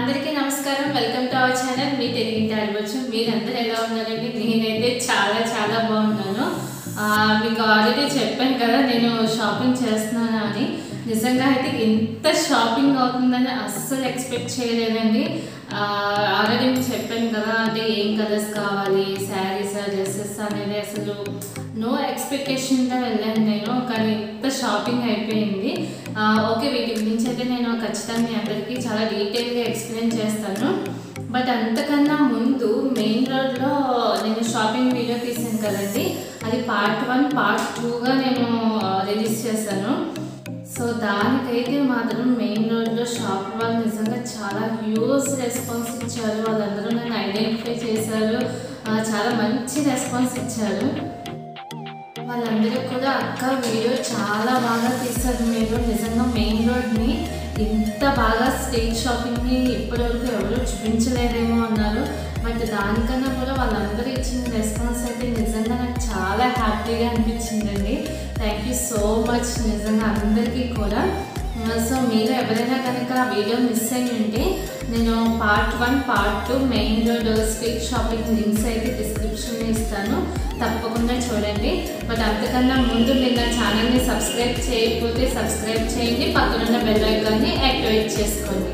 అందరికీ నమస్కారం welcome to our channel మీ తెలుగింటి అడవచ్చు మీరందరూ ఎలా ఉన్నారండి నేనైతే చాలా చాలా బాగున్నాను ఆ, మీకు ఆల్రెడీ చెప్పాను కదా నేను షాపింగ్ చేస్తున్నాను అని నిజంగా అయితే ఇంత షాపింగ్ అవుతుందని అస్సలు ఎక్స్పెక్ట్ చేయలేదండి ఆల్రెడీ మీకు చెప్పాను కదా అంటే ఏం కలర్స్ కావాలి శారీస్ డ్రెస్సెస్ అనేది అసలు నో ఎక్స్పెక్టేషన్తో వెళ్ళాను నేను కానీ ఇంత షాపింగ్ అయిపోయింది ఆ, ఓకే వీటి గురించి అయితే నేను ఖచ్చితంగా మీ అందరికీ చాలా డీటెయిల్గా ఎక్స్ప్లెయిన్ చేస్తాను బట్ అంతకన్నా ముందు మెయిన్ రోడ్లో నేను షాపింగ్ వీడియో తీసాను కదండి అది పార్ట్ వన్ పార్ట్ టూగా నేను రిలీజ్ చేశాను సో దానికైతే మాత్రం మెయిన్ రోడ్లో షాప్ వాళ్ళు నిజంగా చాలా హ్యూజ్ రెస్పాన్స్ ఇచ్చారు వాళ్ళందరూ నన్ను ఐడెంటిఫై చేశారు ఆ, చాలా మంచి రెస్పాన్స్ ఇచ్చారు వాళ్ళందరూ కూడా అక్క వీడియో చాలా బాగా తీస్తారు మీరు నిజంగా మెయిన్ రోడ్ని ఇంత బాగా స్ట్రీట్ షాపింగ్ని ఇప్పటివరకు ఎవరు చూపించలేదేమో అన్నారు బట్ దానికన్నా కూడా వాళ్ళందరూ ఇచ్చిన రెస్పాన్స్ అయితే నిజంగా నాకు చాలా హ్యాపీగా అనిపించిందండి థ్యాంక్ యూ సో మచ్ నిజంగా అందరికీ కూడా సో మీరు ఎవరైనా కనుక ఆ వీడియో మిస్ అయ్యి ఉంటే నేను part one part two main road street shopping links అయితే డిస్క్రిప్షన్లో ఇస్తాను తప్పకుండా చూడండి బట్ అంతకన్నా ముందు మీరు నా ఛానల్ని సబ్స్క్రైబ్ చేయకపోతే సబ్స్క్రైబ్ చేయండి పక్కనున్న బెల్ ఐకాన్ని యాక్టివేట్ చేసుకోండి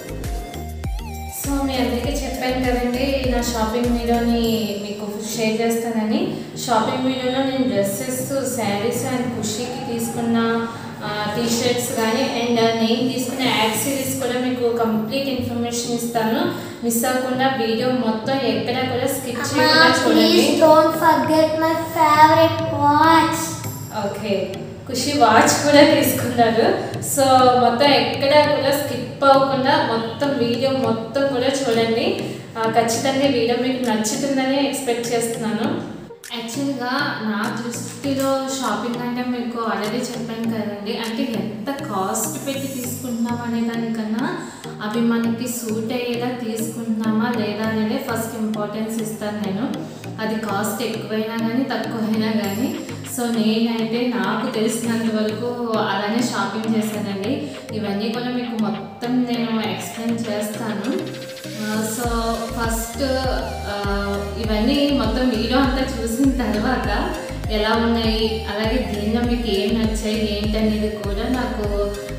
సో మీ అందరికీ చెప్పాను కదండి నా షాపింగ్ వీడియోని మీకు షేర్ చేస్తానని షాపింగ్ వీడియోలో నేను డ్రెస్సెస్ శారీస్ అండ్ ఖుషీకి తీసుకున్న టీ షర్ట్స్ కానీ అండ్ నేను తీసుకున్న యాక్సరీస్ కూడా మీకు కంప్లీట్ ఇన్ఫర్మేషన్ ఇస్తాను మిస్ అవ్వకుండా వీడియో మొత్తం ఎక్కడ కూడా స్కిప్ చేయకుండా Amma, చూడండి please don't forget my favorite watch. Okay Khushi watch కూడా తీసుకున్నారు సో మొత్తం ఎక్కడ కూడా స్కిప్ అవ్వకుండా మొత్తం వీడియో మొత్తం కూడా చూడండి ఆ, ఖచ్చితంగా ఈ వీడియో మీకు నచ్చుతుందని ఎక్స్పెక్ట్ చేస్తున్నాను యాక్చువల్గా నా దృష్టిలో షాపింగ్ అంటే మీకు ఆల్రెడీ చెప్పాను కదండి అంటే ఎంత కాస్ట్ పెట్టి తీసుకుంటున్నాం అనే దానికన్నా అవి మనకి సూట్ అయ్యేలా తీసుకుంటున్నామా లేదా అనేది ఫస్ట్ ఇంపార్టెన్స్ ఇస్తాను నేను అది కాస్ట్ ఎక్కువైనా కానీ తక్కువైనా కానీ సో నేనైతే నాకు తెలిసినంత వరకు అలానే షాపింగ్ చేశానండి ఇవన్నీ కూడా మీకు మొత్తం నేను ఎక్స్ప్లెయిన్ చేస్తాను ఆ, సో ఫస్ట్ ఆ, ఇవన్నీ మొత్తం వీడియో అంతా చూసిన తర్వాత ఎలా ఉన్నాయి అలాగే దీనిలో మీకు ఏం నచ్చాయి ఏంటనేది కూడా నాకు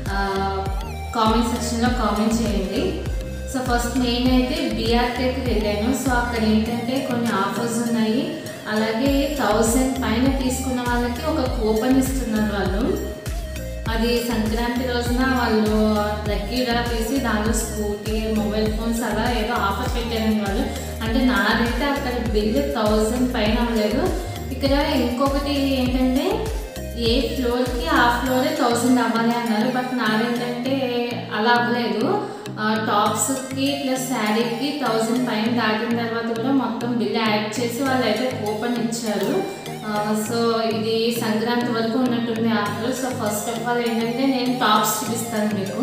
కామెంట్ సెక్షన్లో కామెంట్ చేయండి సో ఫస్ట్ నేనైతే బీఆర్కేకి వెళ్ళాను సో అక్కడ ఏంటంటే కొన్ని ఆఫర్స్ ఉన్నాయి అలాగే థౌజండ్ పైన తీసుకున్న వాళ్ళకి ఒక కూపన్ ఇస్తున్నారు వాళ్ళు అది సంక్రాంతి రోజున వాళ్ళు లక్కీ డ్రా తీసి దానిలో స్కూటీ మొబైల్ ఫోన్స్ అలా ఏదో ఆఫర్ పెట్టారని వాళ్ళు అంటే నాదైతే అక్కడ బిల్ థౌజండ్ పైన అవ్వలేదు ఇక్కడ ఇంకొకటి ఏంటంటే ఏ ఫ్లోర్కి ఆ ఫ్లోరే థౌజండ్ అవ్వాలి అన్నారు బట్ నాదేంటంటే అలా అవ్వలేదు ఆ, టాప్స్కి ప్లస్ శారీకి థౌజండ్ పైన దాటిన తర్వాత కూడా మొత్తం బిల్ యాడ్ చేసి వాళ్ళు అయితే కూపన్ ఇచ్చారు ఆ, సో ఇది సంక్రాంతి వరకు ఉన్నట్టుంది offer so first of all ఏంటంటే నేను టాప్స్ చూపిస్తాను మీకు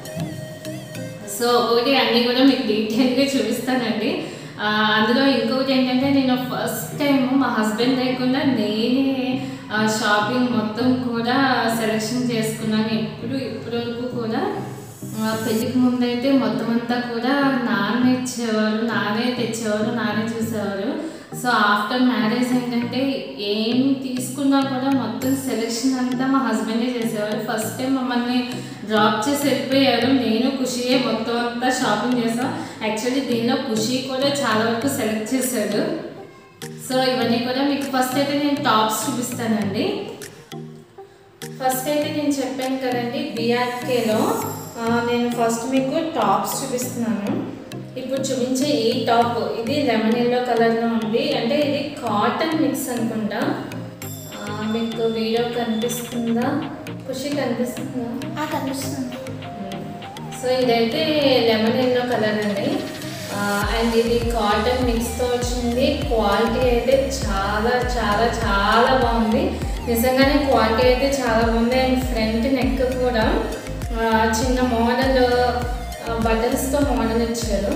సో ఒకటి అన్నీ కూడా మీకు డీటెయిల్గా చూపిస్తానండి ఆ, అందులో ఇంకొకటి ఏంటంటే నేను ఫస్ట్ టైం మా హస్బెండ్ లేకుండా నేనే ఆ, షాపింగ్ మొత్తం కూడా సెలెక్షన్ చేసుకున్నాను ఎప్పుడు ఇప్పటి వరకు కూడా ఆ, పెళ్ళికి ముందైతే మొత్తం అంతా కూడా నాన్నే ఇచ్చేవారు నానే తెచ్చేవారు నానే చూసేవారు సో ఆఫ్టర్ మ్యారేజ్ ఏంటంటే ఏం తీసుకున్నా కూడా మొత్తం సెలెక్షన్ అంతా మా హస్బెండే చేసేవారు ఫస్ట్ టైం మమ్మల్ని డ్రాప్ చేసి వెళ్ళిపోయారు నేను ఖుషియే మొత్తం అంతా షాపింగ్ చేసాం యాక్చువల్లీ దీనిలో ఖుషి కూడా చాలా వరకు సెలెక్ట్ చేశాడు సో ఇవన్నీ కూడా మీకు ఫస్ట్ అయితే నేను టాప్స్ చూపిస్తానండి ఫస్ట్ అయితే నేను చెప్పాను కదండి బీఆర్కేలో నేను ఫస్ట్ మీకు టాప్స్ చూపిస్తున్నాను ఇప్పుడు చూపించే ఈ టాప్ ఇది లెమన్ ఎల్లో కలర్లో ఉంది అంటే ఇది కాటన్ మిక్స్ అనుకుంటా ఆ, మీకు వీడియో కనిపిస్తుందా ఖుషి కనిపిస్తుందా నాకు అనిపిస్తుంది సో ఇదైతే లెమన్ ఎల్లో కలర్ అండి అండ్ ఇది కాటన్ మిక్స్తో వచ్చింది క్వాలిటీ అయితే చాలా చాలా చాలా బాగుంది నిజంగానే క్వాలిటీ అయితే చాలా బాగుంది అండ్ ఫ్రంట్ నెక్ కూడా ఆ, చిన్న మోడల్ బటన్స్తో మోడల్ ఇచ్చారు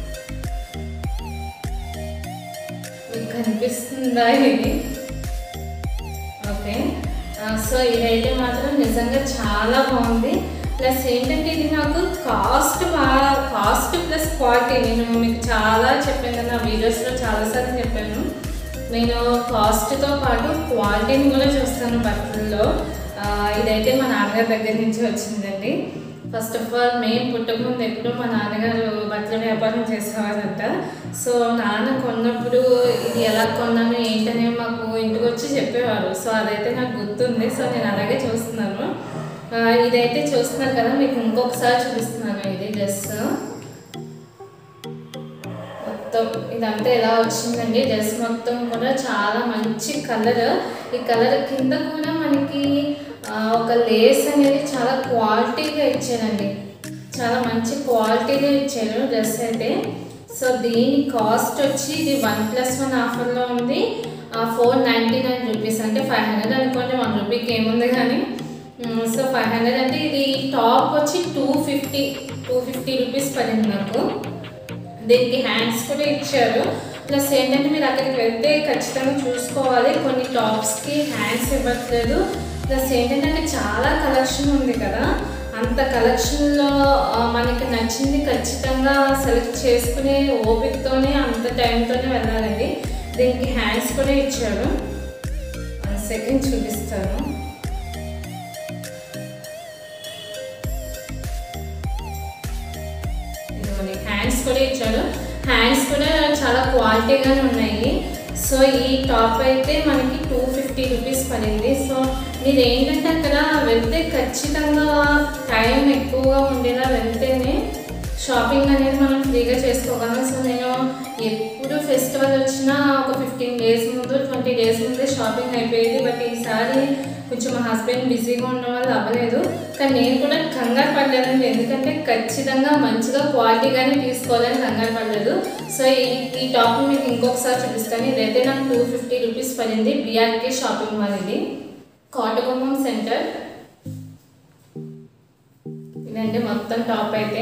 మీకు కనిపిస్తుందా ఇది ఓకే సో ఇదైతే మాత్రం నిజంగా చాలా బాగుంది ప్లస్ ఏంటంటే ఇది నాకు కాస్ట్ బాగా కాస్ట్ ప్లస్ క్వాలిటీ నేను మీకు చాలా చెప్పాను నా వీడియోస్లో చాలాసార్లు చెప్పాను నేను కాస్ట్తో పాటు క్వాలిటీని కూడా చూస్తాను బట్టల్లో ఆ, ఇదైతే మా నాన్నగారి దగ్గర నుంచి వచ్చిందండి ఫస్ట్ ఆఫ్ ఆల్ మేము పుట్టకముందు ఎప్పుడు మా నాన్నగారు బట్టల వ్యాపారం చేసేవారంట సో నాన్న కొన్నప్పుడు ఇది ఎలా కొన్నాను ఏంటనే మాకు ఇంటికి వచ్చి చెప్పేవారు సో అదైతే నాకు గుర్తుంది సో నేను అలాగే చూస్తున్నాను ఆ, ఇదైతే చూస్తున్నారు కదా మీకు ఇంకొకసారి చూపిస్తున్నాను ఇది డ్రెస్ మొత్తం ఇదంతా ఎలా వచ్చిందండి డ్రెస్ మొత్తం కూడా చాలా మంచి కలర్ ఈ కలర్ కింద కూడా మనకి ఆ, ఒక లేస్ అనేది చాలా క్వాలిటీగా ఇచ్చారండి చాలా మంచి క్వాలిటీగా ఇచ్చారు డ్రెస్ అయితే సో దీని కాస్ట్ వచ్చి ఇది వన్ ప్లస్ వన్ ఆఫర్లో ఉంది ఫోర్ నైంటీ నైన్ రూపీస్ అంటే ఫైవ్ హండ్రెడ్ అనుకోండి వన్ రూపీకి ఏముంది కానీ సో ఫైవ్ హండ్రెడ్ అంటే ఇది టాప్ వచ్చి two fifty two fifty rupees పడింది నాకు దీనికి హ్యాండ్స్ కూడా ఇచ్చారు ప్లస్ ఏంటంటే మీరు అక్కడికి వెళ్తే ఖచ్చితంగా చూసుకోవాలి కొన్ని టాప్స్కి హ్యాండ్స్ ఇవ్వట్లేదు ప్లస్ ఏంటంటే అక్కడ చాలా కలెక్షన్ ఉంది కదా అంత కలెక్షన్లో ఆ, మనకి నచ్చింది ఖచ్చితంగా సెలెక్ట్ చేసుకునే ఓపికతోనే అంత టైంతోనే వెళ్ళాలండి దీనికి హ్యాండ్స్ కూడా ఇచ్చారు సెకండ్ చూపిస్తాను ఇదిగోండి హ్యాండ్స్ కూడా ఇచ్చాడు హ్యాండ్స్ కూడా చాలా క్వాలిటీగానే ఉన్నాయి సో ఈ టాప్ అయితే మనకి టూ ఫిఫ్టీ రూపీస్ పడింది సో మీరు ఏంటంటే అక్కడ వెళ్తే ఖచ్చితంగా టైం ఎక్కువగా ఉండేలా వెళ్తేనే షాపింగ్ అనేది మనం ఫ్రీగా చేసుకోగలం సో నేను ఎప్పుడు ఫెస్టివల్ వచ్చినా ఒక ఫిఫ్టీన్ డేస్ ముందు ట్వంటీ డేస్ ముందే షాపింగ్ అయిపోయేది బట్ ఈసారి కొంచెం మా హస్బెండ్ బిజీగా ఉండడం వల్ల అవ్వలేదు కానీ నేను కూడా కంగారు పడలేదండి ఎందుకంటే ఖచ్చితంగా మంచిగా క్వాలిటీగానే తీసుకోవాలని కంగారు పడలేదు సో ఈ ఈ టాప్ మీకు ఇంకొకసారి చూపిస్తాను ఇదైతే నాకు టూ ఫిఫ్టీ రూపీస్ పడింది బీఆర్కే షాపింగ్ మాల్ ఇది కోటగుమ్మం సెంటర్ ఇదండి మొత్తం టాప్ అయితే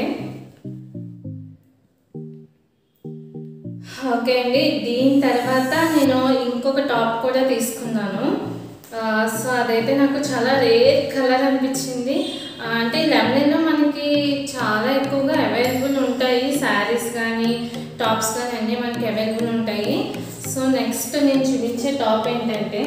ఓకే అండి దీని తర్వాత నేను ఇంకొక టాప్ కూడా తీసుకున్నాను ఆ, సో అదైతే నాకు చాలా రేర్ కలర్ అనిపించింది ఆ, అంటే లెమన్లో మనకి చాలా ఎక్కువగా అవైలబుల్ ఉంటాయి శారీస్ కానీ టాప్స్ కానీ అన్నీ మనకి అవైలబుల్ ఉంటాయి సో నెక్స్ట్ నేను చూపించే టాప్ ఏంటంటే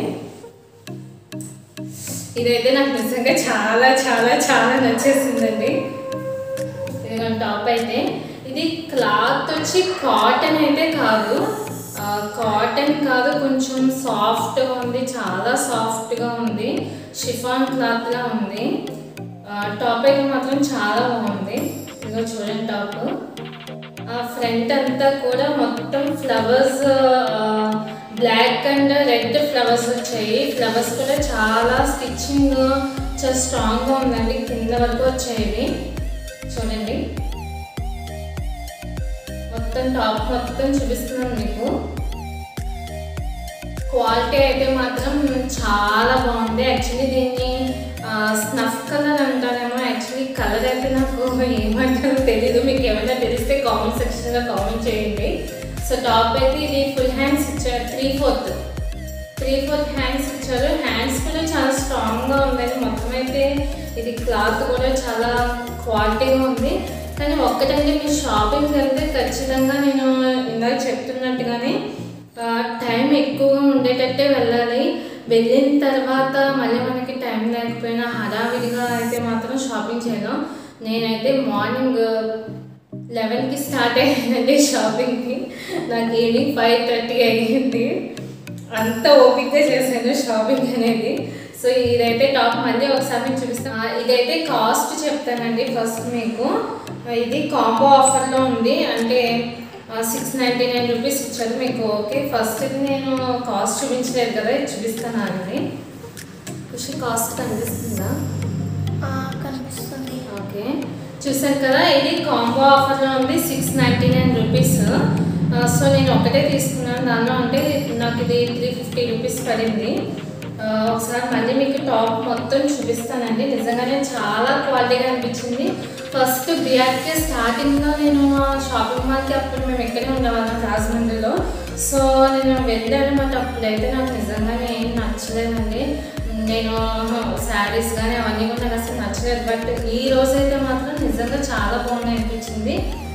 ఇదైతే నాకు నిజంగా చాలా చాలా చాలా నచ్చేసిందండి ఇదిగోండి టాప్ అయితే ఇది క్లాత్ వచ్చి కాటన్ అయితే కాదు ఆ, కాటన్ కాదు కొంచెం సాఫ్ట్గా ఉంది చాలా సాఫ్ట్గా ఉంది షిఫాన్ క్లాత్లా ఉంది ఆ, టాప్ అయితే మాత్రం చాలా బాగుంది ఇదిగో చూడండి టాప్ ఫ్రంట్ అంతా కూడా మొత్తం flowers black and red flowers వచ్చాయి ఫ్లవర్స్ కూడా చాలా స్టిచ్చింగ్ చాలా స్ట్రాంగ్గా ఉందండి కింద వరకు వచ్చాయి ఇవి చూడండి మొత్తం టాప్ మొత్తం చూపిస్తున్నాను మీకు క్వాలిటీ అయితే మాత్రం చాలా బాగుంది యాక్చువల్లీ దీన్ని స్నఫ్ కలర్ అంటారేమో యాక్చువల్లీ కలర్ అయితే నాకు ఏమంటారో తెలీదు మీకు ఏమైనా తెలిస్తే కామెంట్ సెక్షన్లో కామెంట్ చేయండి సో టాప్ అయితే ఇది ఫుల్ హ్యాండ్స్ ఇచ్చారు three fourth three fourth hands ఇచ్చారు హ్యాండ్స్ కూడా చాలా స్ట్రాంగ్గా ఉందండి మొత్తం అయితే ఇది క్లాత్ కూడా చాలా క్వాలిటీగా ఉంది కానీ ఒక్కటంటే మీరు షాపింగ్కి వెళ్తే ఖచ్చితంగా నేను ఇందాక చెప్తున్నట్టుగానే ఆ, టైం ఎక్కువగా ఉండేటట్టే వెళ్ళాలి వెళ్ళిన తర్వాత మళ్ళీ మనకి టైం లేకపోయినా హడావిడిగా అయితే మాత్రం షాపింగ్ చేయను నేనైతే మార్నింగ్ లెవెన్కి స్టార్ట్ అయ్యిందండి షాపింగ్కి నాకు ఈవినింగ్ ఫైవ్ థర్టీ అయ్యింది అంత ఓపిక్గా చేశాను షాపింగ్ అనేది సో ఇదైతే టాప్ మళ్ళీ ఒకసారి మీకు చూపిస్తాను ఆ, ఇదైతే కాస్ట్ చెప్తానండి ఫస్ట్ మీకు ఆ, ఇది కాంబో ఆఫర్లో ఉంది అంటే సిక్స్ నైంటీ నైన్ రూపీస్ ఇచ్చారు మీకు ఓకే ఫస్ట్ ఇది నేను కాస్ట్ చూపించలేదు కదా ఇది చూపిస్తాను అండి ఖుషి కాస్ట్ కనిపిస్తుందా ఆ, కనిపిస్తుంది ఓకే చూసారు కదా ఇది కాంబో ఆఫర్లో ఉంది six ninety nine rupees so నేను ఒకటే తీసుకున్నాను దానిలో అంటే నాకు ఇది త్రీ ఫిఫ్టీ రూపీస్ పడింది ఆ, ఒకసారి మళ్ళీ మీకు టాప్ మొత్తం చూపిస్తానండి నిజంగానే చాలా క్వాలిటీగా అనిపించింది ఫస్ట్ బిఆర్కే స్టార్టింగ్లో నేను షాపింగ్ మాల్కి అప్పుడు మేము ఇక్కడే ఉండేవాళ్ళం రాజమండ్రిలో సో నేను వెళ్ళాను బట్ అప్పుడైతే నాకు నిజంగానే ఏం నచ్చలేదండి నేను శారీస్ కానీ అవన్నీ కూడా నాకు అసలు నచ్చలేదు బట్ ఈ రోజు అయితే మాత్రం నిజంగా చాలా బాగున్నాయి అనిపించింది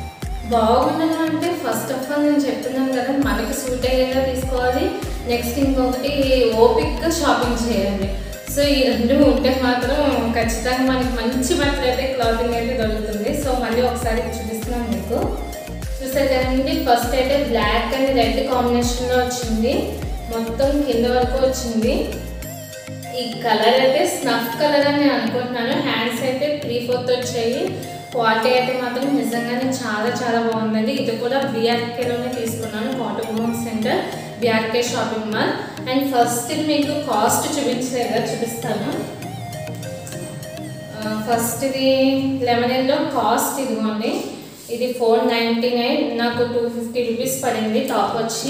బాగుండడం అంటే ఫస్ట్ ఆఫ్ ఆల్ నేను చెప్తున్నాను కదా మనకి సూట్ అయ్యేలా తీసుకోవాలి నెక్స్ట్ ఇంకొకటి ఓపిక్గా షాపింగ్ చేయాలి సో ఈ రెండు ఉంటే మాత్రం ఖచ్చితంగా మనకి మంచి బట్టలు అయితే క్లాతింగ్ అయితే దొరుకుతుంది సో మళ్ళీ ఒకసారి చూపిస్తున్నాను మీకు చూసారు కదండి ఫస్ట్ అయితే బ్లాక్ అండ్ రెడ్ కాంబినేషన్లో వచ్చింది మొత్తం కింద వరకు వచ్చింది ఈ కలర్ అయితే స్నఫ్ కలర్ అని నేను అనుకుంటున్నాను హ్యాండ్స్ అయితే త్రీ ఫోర్త్ వచ్చాయి క్వాలిటీ అయితే మాత్రం నిజంగానే చాలా చాలా బాగుందండి ఇది కూడా బీఆర్కేలోనే తీసుకున్నాను cotton home centre BRK shopping mall and first మీకు కాస్ట్ చూపించలేదా చూపిస్తాను ఫస్ట్ ఇది లెమనెల్లో కాస్ట్ ఇదిగోండి ఇది ఫోర్ నైంటీ నైన్ నాకు టూ ఫిఫ్టీ రూపీస్ పడింది టాప్ వచ్చి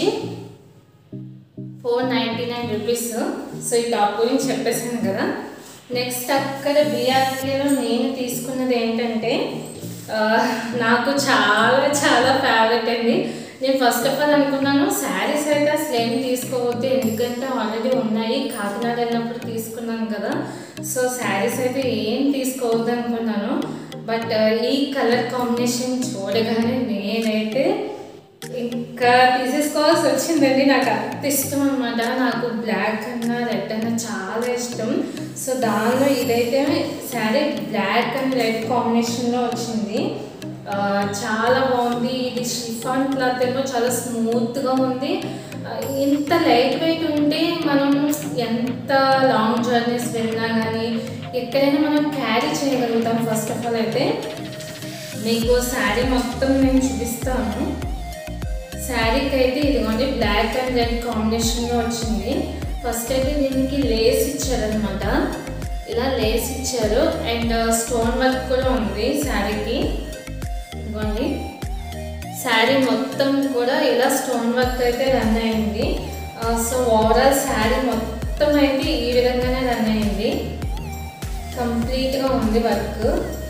four ninety nine rupees so ఈ టాప్ గురించి చెప్పేసాను కదా నెక్స్ట్ అక్కడ బీఆర్కేలో నేను తీసుకున్నది ఏంటంటే ఆ, నాకు చాలా చాలా ఫేవరెట్ అండి నేను ఫస్ట్ ఆఫ్ ఆల్ అనుకున్నాను శారీస్ అయితే అసలు ఏం తీసుకోవద్దు ఎందుకంటే ఆల్రెడీ ఉన్నాయి కాకినాడ వెళ్ళినప్పుడు తీసుకున్నాను కదా సో శారీస్ అయితే ఏం తీసుకోవద్దు అనుకున్నాను బట్ ఈ కలర్ కాంబినేషన్ చూడగానే నేనైతే ఇంకా తీసేసుకోవాల్సి వచ్చిందండి నాకు అంత ఇష్టం అనమాట నాకు బ్లాక్ అన్నా రెడ్ అన్నా చాలా ఇష్టం సో దానిలో ఇదైతే శారీ బ్లాక్ అండ్ రెడ్ కాంబినేషన్లో వచ్చింది ఆ, చాలా బాగుంది ఇది షిఫాన్ క్లాత్ ఏమో చాలా స్మూత్గా ఉంది ఆ, ఇంత లైట్ వెయిట్ ఉంటే మనం ఎంత లాంగ్ జర్నీస్ వెళ్ళినా కానీ ఎక్కడైనా మనం క్యారీ చేయగలుగుతాం ఫస్ట్ ఆఫ్ ఆల్ అయితే మీకు శారీ మొత్తం నేను చూపిస్తాను శారీకి అయితే ఇదిగోండి బ్లాక్ అండ్ రెడ్ కాంబినేషన్లో వచ్చింది ఫస్ట్ అయితే దీనికి లేస్ ఇచ్చారనమాట ఇలా లేస్ ఇచ్చారు అండ్ స్టోన్ వర్క్ కూడా ఉంది శారీకి ఇదిగోండి శారీ మొత్తం కూడా ఇలా స్టోన్ వర్క్ అయితే రన్ అయింది సో ఓవరాల్ శారీ మొత్తం అయితే ఈ విధంగానే రన్ అయింది కంప్లీట్గా ఉంది వర్క్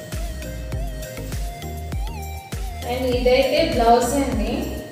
అండ్ ఇదైతే బ్లౌజ్ అండి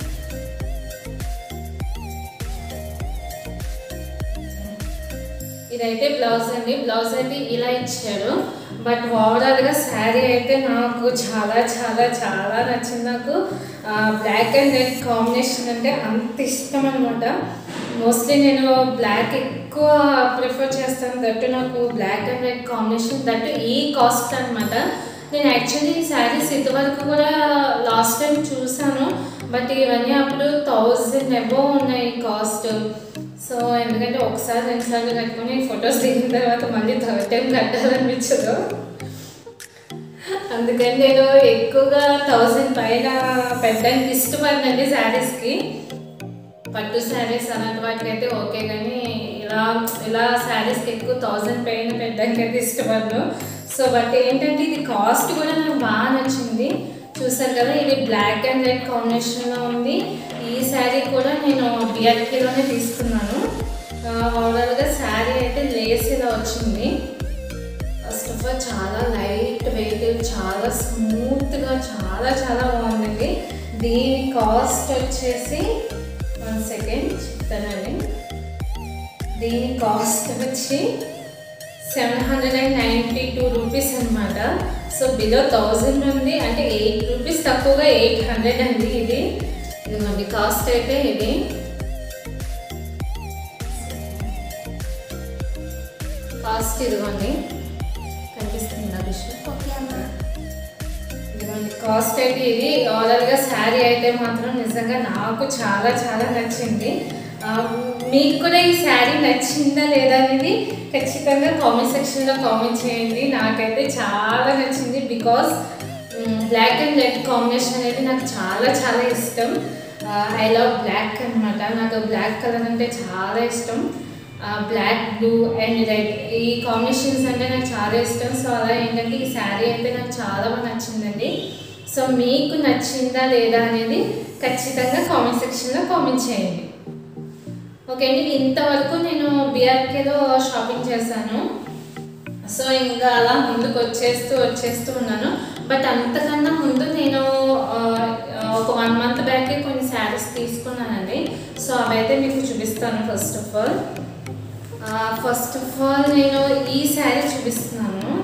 ఇదైతే బ్లౌజ్ అండి బ్లౌజ్ అయితే ఇలా ఇచ్చారు బట్ ఓవరాల్గా శారీ అయితే నాకు చాలా చాలా చాలా నచ్చింది నాకు బ్లాక్ అండ్ రెడ్ కాంబినేషన్ అంటే అంత ఇష్టం అనమాట మోస్ట్లీ నేను బ్లాక్ ఎక్కువ ప్రిఫర్ చేస్తాను దట్టు నాకు black and red combination that ఈ కాస్ట్ అనమాట నేను యాక్చువల్లీ ఈ శారీస్ ఇంతవరకు కూడా లాస్ట్ టైం చూసాను బట్ ఇవన్నీ అప్పుడు థౌజండ్ ఎబో ఉన్నాయి కాస్ట్ సో ఎందుకంటే ఒకసారి రెండు సార్లు కట్టుకొని ఫొటోస్ దిగిన తర్వాత మళ్ళీ థర్డ్ టైం కట్టాలనిపించదు అందుకని నేను ఎక్కువగా థౌజండ్ పైన పెట్టడానికి ఇష్టపడినండి శారీస్కి పట్టు శారీస్ అలాంటి వాటికి అయితే ఓకే కానీ ఇలా ఇలా శారీస్కి ఎక్కువ థౌజండ్ పైన పెట్టడానికి అయితే ఇష్టపడను సో బట్ ఏంటంటే ఇది కాస్ట్ కూడా నాకు బాగా నచ్చింది చూసారు కదా ఇది బ్లాక్ అండ్ రెడ్ కాంబినేషన్లో ఉంది ఈ శారీ కూడా నేను బిఆర్కేలోనే తీసుకున్నాను ఓవరాల్గా శారీ అయితే లేస్ ఇలా వచ్చింది ఫస్ట్ ఆఫ్ ఆల్ చాలా లైట్ వెయిట్ చాలా స్మూత్గా చాలా చాలా బాగుందండి దీని కాస్ట్ వచ్చేసి వన్ సెకండ్ చెప్తానండి దీని కాస్ట్ వచ్చి seven hundred and ninety two rupees అనమాట సో బిలో థౌజండ్ ఉంది అంటే ఎయిట్ రూపీస్ తక్కువగా ఎయిట్ హండ్రెడ్ అండి ఇది ఇదిగోండి కాస్ట్ అయితే ఇది కాస్ట్ ఇదిగోండి కనిపిస్తుందా విషయం ఓకే అమ్మా ఇదిగోండి కాస్ట్ అయితే ఇది ఓవరాల్గా శారీ అయితే మాత్రం నిజంగా నాకు చాలా చాలా నచ్చింది ఆ, మీకు కూడా ఈ శారీ నచ్చిందా లేదా అనేది ఖచ్చితంగా కామెంట్ సెక్షన్లో కామెంట్ చేయండి నాకైతే చాలా నచ్చింది because black and red combination అనేది నాకు చాలా చాలా ఇష్టం ఐ లవ్ బ్లాక్ అనమాట నాకు బ్లాక్ కలర్ అంటే చాలా ఇష్టం బ్లాక్ బ్లూ అండ్ రెడ్ ఈ కాంబినేషన్స్ అంటే నాకు చాలా ఇష్టం సో అలా ఏంటంటే ఈ శారీ అయితే నాకు చాలా బాగా నచ్చిందండి సో మీకు నచ్చిందా లేదా అనేది ఖచ్చితంగా కామెంట్ సెక్షన్లో కామెంట్ చేయండి ఓకే అండి ఇంతవరకు నేను బీఆర్కేలో షాపింగ్ చేశాను సో ఇంకా అలా ముందుకు వచ్చేస్తూ వచ్చేస్తూ ఉన్నాను బట్ అంతకన్నా ముందు నేను ఆ, ఒక వన్ మంత్ బ్యాకే కొన్ని శారీస్ తీసుకున్నానండి సో అవైతే మీకు చూపిస్తాను first of all first of all నేను ఈ శారీ చూపిస్తున్నాను ఇది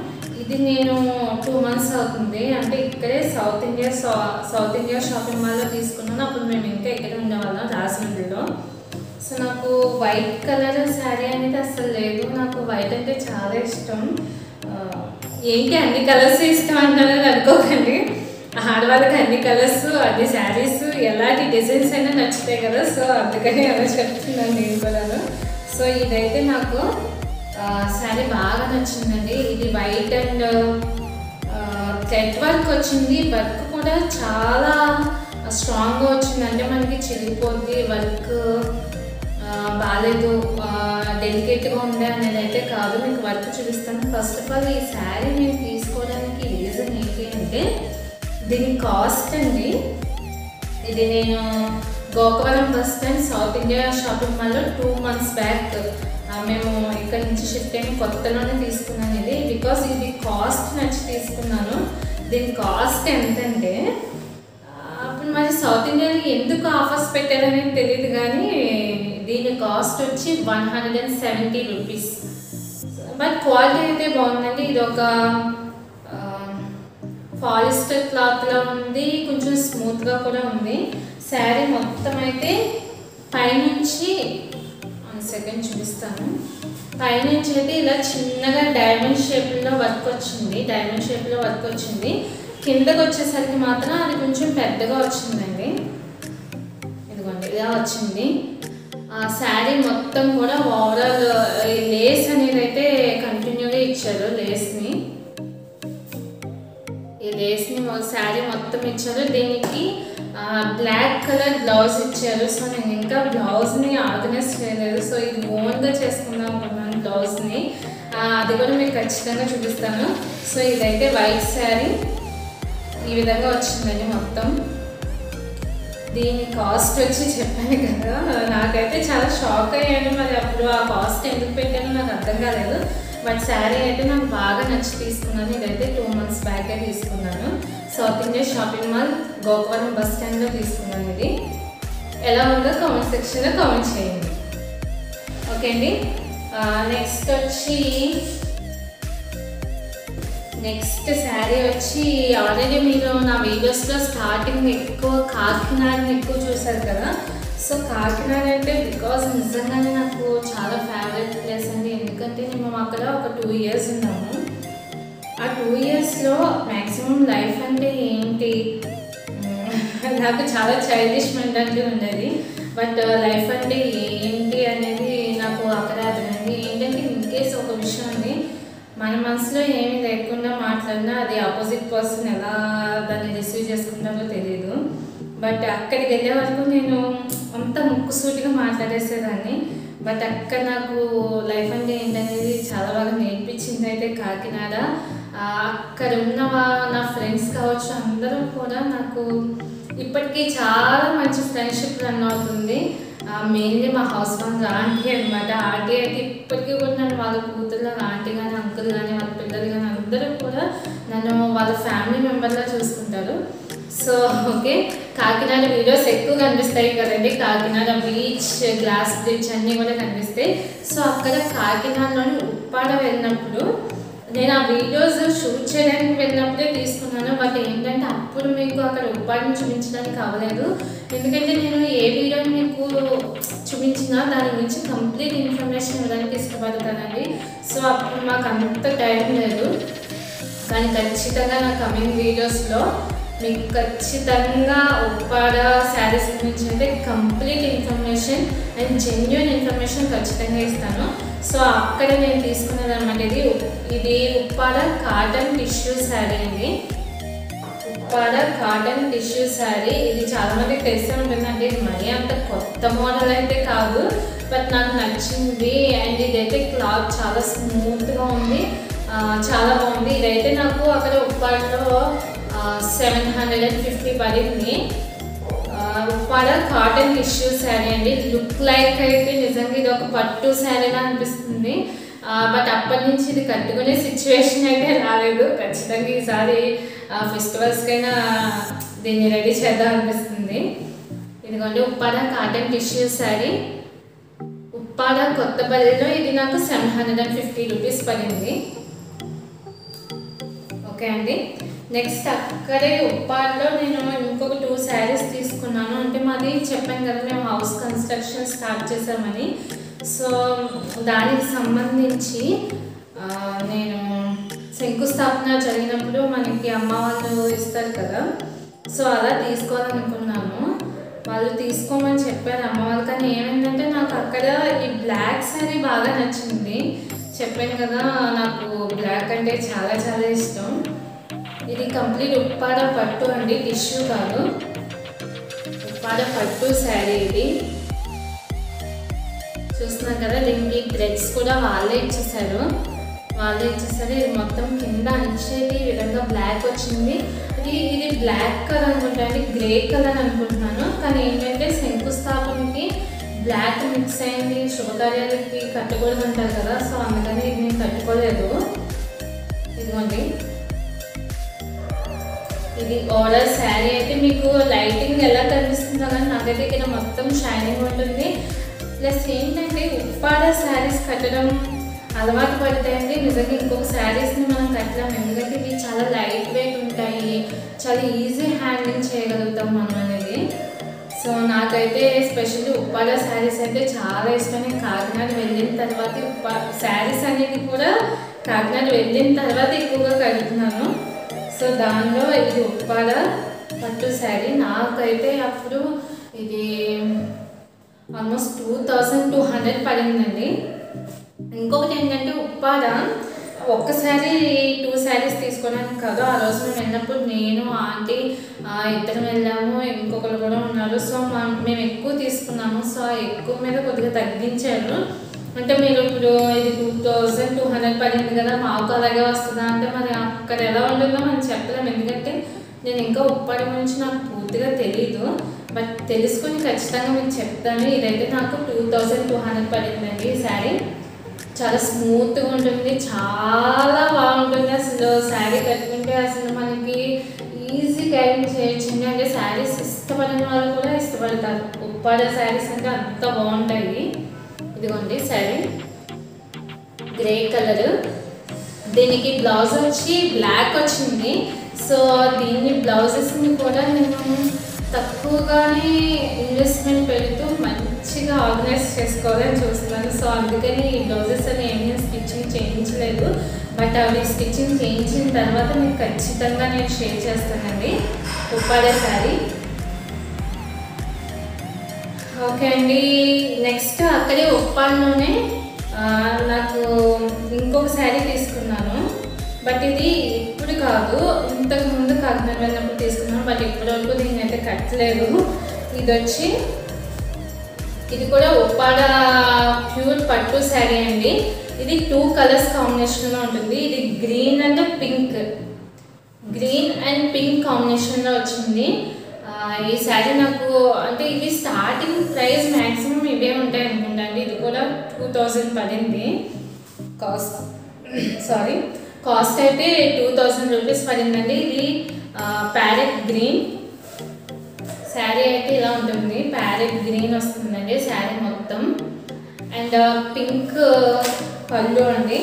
ఇది నేను టూ మంత్స్ అవుతుంది అంటే ఇక్కడే సౌత్ ఇండియా సౌ- సౌత్ ఇండియా షాపింగ్ మాల్లో తీసుకున్నాను అప్పుడు మేము ఇంకా ఇక్కడ ఉండేవాళ్ళం రాజమండ్రిలో సో నాకు వైట్ కలర్ శారీ అనేది అసలు లేదు నాకు వైట్ అంటే చాలా ఇష్టం ఆ, ఏంటి అన్ని కలర్స్ ఇష్టం అంటారని అనుకోకండి ఆడవాళ్ళకి అన్ని కలర్స్ అన్ని శారీస్ ఎలాంటి డిజైన్స్ అయినా నచ్చుతాయి కదా సో అందుకని అలా చెప్తున్నాను నేను కూడా సో ఇదైతే నాకు శారీ బాగా నచ్చిందండి ఇది వైట్ అండ్ థ్రెడ్ వర్క్ వచ్చింది వర్క్ కూడా చాలా స్ట్రాంగ్గా వచ్చింది అంటే మనకి చిరిగిపోద్ది వర్క్ బాగాలేదు డెలికేట్గా ఉంది అనేది అయితే కాదు మీకు వర్క్ చూపిస్తాను ఫస్ట్ ఆఫ్ ఆల్ ఈ శారీ నేను తీసుకోవడానికి రీజన్ ఏంటి అంటే దీని కాస్ట్ అండి ఇది నేను Gokavaram bus stand South India shopping మాల్లో టూ మంత్స్ బ్యాక్ మేము ఇక్కడ నుంచి షిఫ్ట్ అయిన కొత్తలోనే తీసుకున్నాను ఇది బికాస్ ఇది కాస్ట్ నచ్చి తీసుకున్నాను దీని కాస్ట్ ఎంతంటే ఆ, అప్పుడు మరి సౌత్ ఇండియాలో ఎందుకు ఆఫర్స్ పెట్టారనేది తెలియదు కానీ దీని కాస్ట్ వచ్చి one hundred and seventy rupees but quality అయితే బాగుందండి ఇది ఒక పాలిస్టర్ క్లాత్లో ఉంది కొంచెం స్మూత్గా కూడా ఉంది శారీ మొత్తం అయితే పైనుంచి సెకండ్ చూపిస్తాను పైనుంచి అయితే ఇలా చిన్నగా డైమండ్ షేప్లో వర్క్ వచ్చింది డైమండ్ షేప్లో వర్క్ వచ్చింది కిందకు వచ్చేసరికి మాత్రం అది కొంచెం పెద్దగా వచ్చిందండి ఇదిగోండి ఇలా వచ్చింది ఆ శారీ మొత్తం కూడా ఓవరాల్ లేస్ అనేది అయితే కంటిన్యూగా ఇచ్చారు లేస్ని ఈ లేస్ని శారీ మొత్తం ఇచ్చారు దీనికి బ్లాక్ కలర్ బ్లౌజ్ ఇచ్చారు సో నేను ఇంకా బ్లౌజ్ని ఆర్గనైజ్ చేయలేదు సో ఇది ఓన్గా చేసుకుందాం అనుకున్నాను బ్లౌజ్ని అది కూడా మీకు ఖచ్చితంగా చూపిస్తాను సో ఇదైతే వైట్ శారీ ఈ విధంగా వచ్చిందండి మొత్తం దీని కాస్ట్ వచ్చి చెప్పాను కదా నాకైతే చాలా షాక్ అయ్యాను మరి అప్పుడు ఆ కాస్ట్ ఎందుకు పెట్టానో నాకు అర్థం కాలేదు బట్ శారీ అయితే నాకు బాగా నచ్చి తీసుకున్నాను ఇదైతే టూ మంత్స్ బ్యాకే తీసుకున్నాను South India shopping mall Gokavaram bus స్టాండ్లో తీసుకున్నాను ఇది ఎలా ఉందో కామెంట్ సెక్షన్లో కామెంట్ చేయండి ఓకే అండి నెక్స్ట్ వచ్చి నెక్స్ట్ శారీ వచ్చి ఆల్రెడీ మీరు నా వీడియోస్లో స్టార్టింగ్ ఎక్కువ కాకినాడని ఎక్కువ చూసారు కదా సో కాకినాడ అంటే బికాజ్ నిజంగానే నాకు చాలా ఫేవరెట్ ప్లేస్ అండి ఎందుకంటే మేము అక్కడ ఒక టూ ఇయర్స్ ఉన్నాము ఆ టూ ఇయర్స్లో మ్యాక్సిమం లైఫ్ అంటే ఏంటి మ్మ్, నాకు చాలా చైల్డిష్ మెంటాలిటీ ఉండేది బట్ లైఫ్ అంటే ఏంటి అనేది నాకు అక్కడ అర్థమైంది ఏంటంటే ఇన్ కేస్ ఒక విషయం ఉంది మన మనసులో ఏమి లేకుండా మాట్లాడినా అది ఆపోజిట్ పర్సన్ ఎలా దాన్ని రిసీవ్ చేసుకుంటారో తెలియదు బట్ అక్కడికి వెళ్ళే వరకు నేను అంత ముక్కుసూటిగా మాట్లాడేసేదాన్ని బట్ అక్కడ నాకు లైఫ్ అంటే ఏంటనేది చాలా బాగా నేర్పించింది అయితే కాకినాడ ఆ, అక్కడ ఉన్న వా- నా ఫ్రెండ్స్ కావచ్చు అందరూ కూడా నాకు ఇప్పటికీ చాలా మంచి ఫ్రెండ్షిప్ రన్ అవుతుంది మెయిన్లీ మా హౌస్ బాండ్ ఆంటీ అనమాట ఆంటీ అయితే ఇప్పటికీ కూడా నన్ను వాళ్ళ కూతురు ఆంటీ కానీ అంకుల్ కానీ వాళ్ళ పిల్లలు కానీ అందరూ కూడా నన్ను వాళ్ళ ఫ్యామిలీ మెంబర్లా చూసుకుంటారు సో ఓకే కాకినాడ వీడియోస్ ఎక్కువ కనిపిస్తాయి కదండి కాకినాడ బీచ్ గ్లాస్ బ్రిడ్జ్ అన్నీ కూడా కనిపిస్తాయి సో అక్కడ కాకినాడలోని ఉప్పాడ వెళ్ళినప్పుడు నేను ఆ వీడియోస్ షూట్ చేయడానికి వెళ్ళినప్పుడే తీసుకున్నాను బట్ ఏంటంటే అప్పుడు మీకు అక్కడ ఉపాధిని చూపించడానికి అవ్వలేదు ఎందుకంటే నేను ఏ వీడియోని మీకు చూపించినా దాని గురించి కంప్లీట్ ఇన్ఫర్మేషన్ ఇవ్వడానికి ఇష్టపడతానండి సో అప్పుడు మాకు అంత టైం లేదు కానీ ఖచ్చితంగా నా కమింగ్ వీడియోస్లో మీకు ఖచ్చితంగా ఉప్పాడ శారీస్ గురించి అయితే complete information and genuine information ఖచ్చితంగా ఇస్తాను సో అక్కడ నేను తీసుకున్నది అనమాట ఇది ఇది ఉప్పాడ కాటన్ టిష్యూ శారీ అండి ఉప్పాడ కాటన్ టిష్యూ శారీ ఇది చాలా మందికి తెలిసే ఉంటుందండి ఇది మరీ అంత కొత్త మోడల్ అయితే కాదు బట్ నాకు నచ్చింది అండ్ ఇదైతే క్లాత్ చాలా స్మూత్గా ఉంది ఆ, చాలా బాగుంది ఇదైతే నాకు అక్కడ ఉప్పాడలో సెవెన్ హండ్రెడ్ అండ్ ఫిఫ్టీ పడింది ఆ, ఉప్పాడ కాటన్ టిష్యూ శారీ అండి లుక్ లైక్ అయితే నిజంగా ఇది ఒక పట్టు శారీలా అనిపిస్తుంది బట్ అప్పటి నుంచి ఇది కట్టుకునే సిచ్యువేషన్ అయితే రాలేదు ఖచ్చితంగా ఈసారి ఫెస్టివల్స్కైనా దీన్ని రెడీ చేద్దాం అనిపిస్తుంది ఇదిగోండి ఉప్పాడ కాటన్ టిష్యూ శారీ ఉప్పాడ కొత్తపల్లిలో ఇది నాకు seven hundred and fifty rupees పడింది ఓకే అండి నెక్స్ట్ అక్కడే ఉప్పాడలో నేను ఇంకొక టూ శారీస్ తీసుకున్నాను అంటే మాది చెప్పాను కదా మేము హౌస్ కన్స్ట్రక్షన్ స్టార్ట్ చేసామని సో దానికి సంబంధించి ఆ, నేను శంకుస్థాపన జరిగినప్పుడు మనకి అమ్మ వాళ్ళు ఇస్తారు కదా సో అలా తీసుకోవాలనుకున్నాను వాళ్ళు తీసుకోమని చెప్పారు అమ్మ వాళ్ళు కానీ ఏమైందంటే నాకు అక్కడ ఈ బ్లాక్ శారీ బాగా నచ్చింది చెప్పాను కదా నాకు బ్లాక్ అంటే చాలా చాలా ఇష్టం ఇది కంప్లీట్ ఉప్పాడ పట్టు అండి టిష్యూ కాదు ఉప్పాడ పట్టు శారీ ఇది చూస్తున్నాం కదా దీనికి థ్రెడ్స్ కూడా వాళ్ళే ఇచ్చేసారు వాళ్ళే ఇచ్చేసారు ఇది మొత్తం కింద అంచేది ఈ విధంగా బ్లాక్ వచ్చింది ఇది ఇది బ్లాక్ కలర్ అనుకుంటా అండి గ్రే కలర్ అనుకుంటున్నాను కానీ ఏంటంటే శంకుస్థాపనకి బ్లాక్ మిక్స్ అయింది శుభకార్యాలకి కట్టుకూడదు అంటారు కదా సో అందుకని ఇది నేను కట్టుకోలేదు ఇదిగోండి ఇది ఆర్డర్ శారీ అయితే మీకు లైటింగ్ ఎలా కనిపిస్తుందో కానీ నాకైతే ఇక్కడ మొత్తం షైనింగ్ ఉంటుంది ప్లస్ ఏంటంటే ఉప్పాడ శారీస్ కట్టడం అలవాటు పడతాయండి నిజంగా ఇంకొక శారీస్ని మనం కట్టలేం ఎందుకంటే ఇవి చాలా లైట్ వెయిట్ ఉంటాయి చాలా ఈజీ హ్యాండిల్ చేయగలుగుతాం మనం అనేది సో నాకైతే ఎస్పెషల్లీ ఉప్పాడ శారీస్ అయితే చాలా ఇష్టం నేను కాకినాడ వెళ్ళిన తర్వాత ఉప్పా శారీస్ అనేది కూడా కాకినాడ వెళ్ళిన తర్వాత ఎక్కువగా కడుతున్నాను సో దానిలో ఇది ఉప్పాడ పట్టు శారీ నాకైతే అప్పుడు ఇది almost two thousand two hundred పడిందండి ఇంకొకటి ఏంటంటే ఉప్పాడ ఒక్కసారి టూ శారీస్ తీసుకోవడానికి కాదు ఆ రోజు మేము వెళ్ళినప్పుడు నేను ఆంటీ ఆ, ఇద్దరం వెళ్ళాము ఇంకొకరు కూడా ఉన్నారు సో మా మేము ఎక్కువ తీసుకున్నాము సో ఆ ఎక్కువ మీద కొద్దిగా తగ్గించారు అంటే మీరు ఇప్పుడు ఇది టూ థౌజండ్ టూ హండ్రెడ్ పడింది కదా మాకు అలాగే వస్తుందా అంటే మరి అక్కడ ఎలా ఉంటుందో మనం చెప్పలేము ఎందుకంటే నేను ఇంకా ఉప్పాడి గురించి నాకు పూర్తిగా తెలియదు బట్ తెలుసుకొని ఖచ్చితంగా మీకు చెప్తాను ఇదైతే నాకు టూ థౌజండ్ టూ హండ్రెడ్ పడిందండి ఈ శారీ చాలా స్మూత్గా ఉంటుంది చాలా బాగుంటుంది అసలు శారీ కట్టుకుంటే అసలు మనకి ఈజీ క్యారీ చేయొచ్చండి అంటే శారీస్ ఇష్టపడిన వాళ్ళు కూడా ఇష్టపడతారు ఉప్పాడ శారీస్ అంటే అంత బాగుంటాయి ఇదిగోండి శారీ గ్రే కలర్ దీనికి బ్లౌజ్ వచ్చి బ్లాక్ వచ్చింది సో దీన్ని బ్లౌజెస్ని కూడా నేను తక్కువగానే ఇన్వెస్ట్మెంట్ పెడుతూ మంచిగా ఆర్గనైజ్ చేసుకోవాలని చూస్తున్నాను సో అందుకని ఈ బ్లౌజెస్ అని ఏమీ స్టిచ్చింగ్ చేయించలేదు బట్ అవి స్టిచ్చింగ్ చేయించిన తర్వాత మీకు ఖచ్చితంగా నేను షేర్ చేస్తానండి ఉప్పాడే శారీ ఓకే అండి నెక్స్ట్ అక్కడే ఉప్పాల్లోనే ఆ, నాకు ఇంకొక శారీ తీసుకున్నాను బట్ ఇది ఇప్పుడు కాదు ఇంతకు ముందు కాకినాడ వెళ్ళినప్పుడు తీసుకున్నాను బట్ ఇప్పటివరకు దీన్ని అయితే కట్టలేదు ఇది వచ్చి ఇది కూడా ఉప్పాడ ప్యూర్ పట్టు శారీ అండి ఇది టూ కలర్స్ కాంబినేషన్లో ఉంటుంది ఇది green and pink green and pink కాంబినేషన్లో వచ్చింది ఆ, ఈ శారీ నాకు అంటే ఇది స్టార్టింగ్ ప్రైస్ మ్యాక్సిమం ఇవే ఉంటాయి అనుకుంటాండి ఇది కూడా టూ థౌజండ్ పడింది కాస్ట్ సారీ కాస్ట్ అయితే టూ థౌజండ్ రూపీస్ పడిందండి ఇది ప్యారెట్ గ్రీన్ శారీ అయితే ఇలా ఉంటుంది ప్యారెట్ గ్రీన్ వస్తుందండి శారీ మొత్తం అండ్ పింక్ పళ్ళు అండి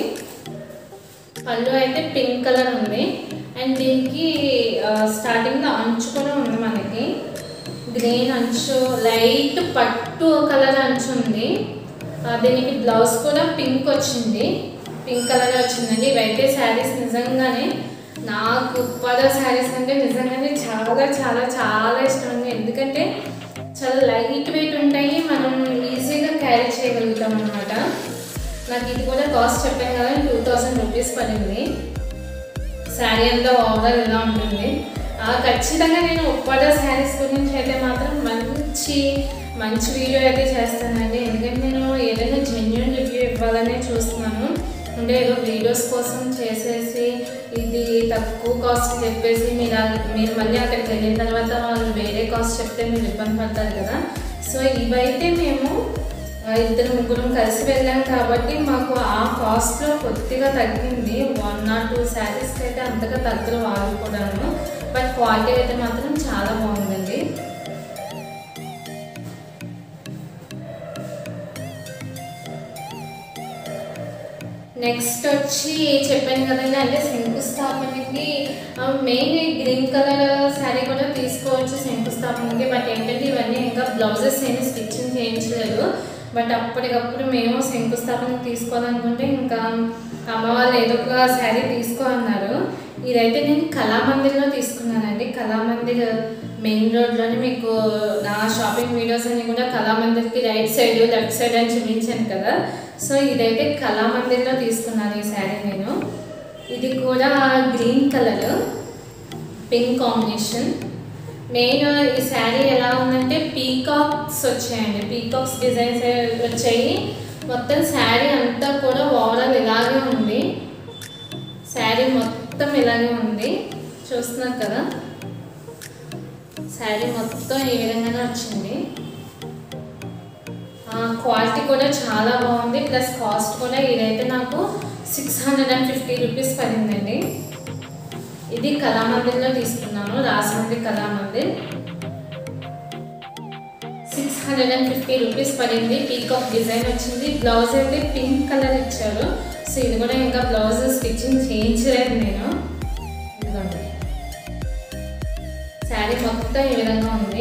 పళ్ళు అయితే పింక్ కలర్ ఉంది అండ్ దీనికి ఆ, స్టార్టింగ్లో అంచు కూడా ఉంది మనకి గ్రీన్ అంచు లైట్ పట్టు కలర్ అంచు ఉంది ఆ, దీనికి బ్లౌజ్ కూడా పింక్ వచ్చింది పింక్ కలర్ వచ్చిందండి ఇవైతే శారీస్ నిజంగానే నాకు ఉప్పాద శారీస్ అంటే నిజంగానే చాలా చాలా చాలా ఇష్టం అండి ఎందుకంటే చాలా లైట్ వెయిట్ ఉంటాయి మనం ఈజీగా క్యారీ చేయగలుగుతాం అనమాట నాకు ఇది కూడా కాస్ట్ చెప్పాను కదా టూ థౌజండ్ రూపీస్ పడింది శారీ అంతా ఓవరాల్ ఇలా ఉంటుంది ఆ, ఖచ్చితంగా నేను ఉప్పాడ శారీస్ గురించి అయితే మాత్రం మంచి మంచి వీడియో అయితే చేస్తానండి ఎందుకంటే నేను ఏదైనా జెన్యున్ రివ్యూ ఇవ్వాలనే చూస్తున్నాను అంటే ఏదో వీడియోస్ కోసం చేసేసి ఇది తక్కువ కాస్ట్ చెప్పేసి మీరు ఆ- మీరు మళ్ళీ అక్కడికి వెళ్ళిన తర్వాత వాళ్ళు వేరే కాస్ట్ చెప్తే మీరు ఇబ్బంది పడతారు కదా సో ఇవైతే మేము ఆ, ఇద్దరు ముగ్గురం కలిసి వెళ్ళాం కాబట్టి మాకు ఆ కాస్ట్లో కొద్దిగా తగ్గింది వన్ ఆర్ టూ శారీస్కి అయితే అంతగా తగ్గరు వాళ్ళు కూడాను బట్ క్వాలిటీ అయితే మాత్రం చాలా బాగుందండి నెక్స్ట్ వచ్చి చెప్పాను కదండి అంటే శంకుస్థాపనకి మెయిన్ ఈ గ్రీన్ కలర్ శారీ కూడా తీసుకోవచ్చు శంకుస్థాపనకి బట్ ఏంటంటే ఇవన్నీ ఇంకా బ్లౌజెస్ ఏమి స్టిచ్చింగ్ చేయించలేదు బట్ అప్పటికప్పుడు మేము శంకుస్థాపన తీసుకోవాలనుకుంటే ఇంకా అమ్మ వాళ్ళు ఏదో ఒక శారీ తీసుకో అన్నారు ఇదైతే నేను కళామందిర్లో తీసుకున్నానండి కళామందిర్ మెయిన్ రోడ్లోనే మీకు నా షాపింగ్ వీడియోస్ అన్ని కూడా కళామందిర్కి రైట్ సైడ్ లెఫ్ట్ సైడ్ అని చూపించాను కదా సో ఇదైతే కళామందిర్లో తీసుకున్నాను ఈ శారీ నేను ఇది కూడా green colour pink combination main ఈ శారీ ఎలా ఉందంటే పీకాక్స్ వచ్చాయండి పీకాక్స్ డిజైన్స్ వచ్చాయి మొత్తం శారీ అంతా కూడా ఓవరాల్ ఇలాగే ఉంది శారీ మొత్తం ఇలాగే ఉంది చూస్తున్నారు కదా శారీ మొత్తం ఈ విధంగానే వచ్చింది క్వాలిటీ కూడా చాలా బాగుంది ప్లస్ కాస్ట్ కూడా ఇదైతే నాకు six hundred and fifty rupees పడిందండి ఇది కళామందిర్లో తీసుకున్నాను Rajahmundry Kalamandir six hundred and fifty rupees పడింది పీకాక్ డిజైన్ వచ్చింది బ్లౌజ్ అయితే పింక్ కలర్ ఇచ్చారు సో ఇది కూడా ఇంకా బ్లౌజ్ స్టిచ్చింగ్ చేయించలేదు నేను ఇదిగోండి శారీ మొత్తం ఈ విధంగా ఉంది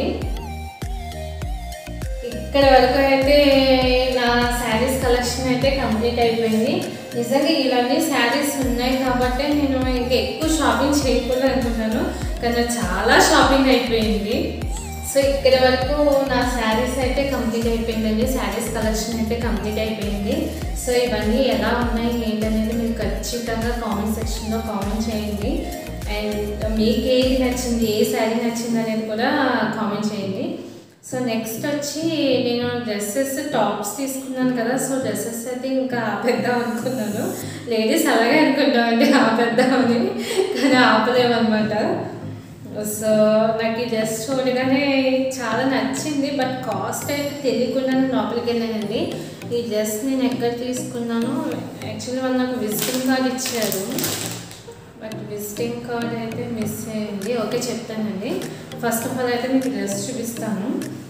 ఇక్కడ వరకు అయితే నా శారీస్ కలెక్షన్ అయితే కంప్లీట్ అయిపోయింది నిజంగా ఇవన్నీ శారీస్ ఉన్నాయి కాబట్టి నేను ఇంకా ఎక్కువ షాపింగ్ చేయకూడదు అనుకున్నాను కానీ చాలా షాపింగ్ అయిపోయింది సో ఇక్కడ వరకు నా శారీస్ అయితే కంప్లీట్ అయిపోయిందండి శారీస్ కలెక్షన్ అయితే కంప్లీట్ అయిపోయింది సో ఇవన్నీ ఎలా ఉన్నాయి ఏంటనేది మీరు ఖచ్చితంగా కామెంట్ సెక్షన్లో కామెంట్ చేయండి అండ్ మీకు ఏది నచ్చింది ఏ శారీ నచ్చింది అనేది కూడా కామెంట్ చేయండి సో నెక్స్ట్ వచ్చి నేను డ్రెస్సెస్ టాప్స్ తీసుకున్నాను కదా సో డ్రెస్సెస్ అయితే ఇంకా ఆపేద్దాం అనుకున్నాను లేడీస్ అలాగే అనుకుంటామండి ఆపేద్దామని కానీ ఆపలేమన్నమాట సో నాకు ఈ డ్రెస్ చూడగానే చాలా నచ్చింది బట్ కాస్ట్ అయితే తెలియకుండా లోపలికి వెళ్ళానండి ఈ డ్రెస్ నేను ఎక్కడ తీసుకున్నాను యాక్చువల్లీ వాళ్ళు నాకు విజిటింగ్ కార్డ్ ఇచ్చారు బట్ విజిటింగ్ కార్డ్ అయితే మిస్ అయింది ఓకే చెప్తానండి ఫస్ట్ ఆఫ్ ఆల్ అయితే మీకు డ్రెస్ చూపిస్తాను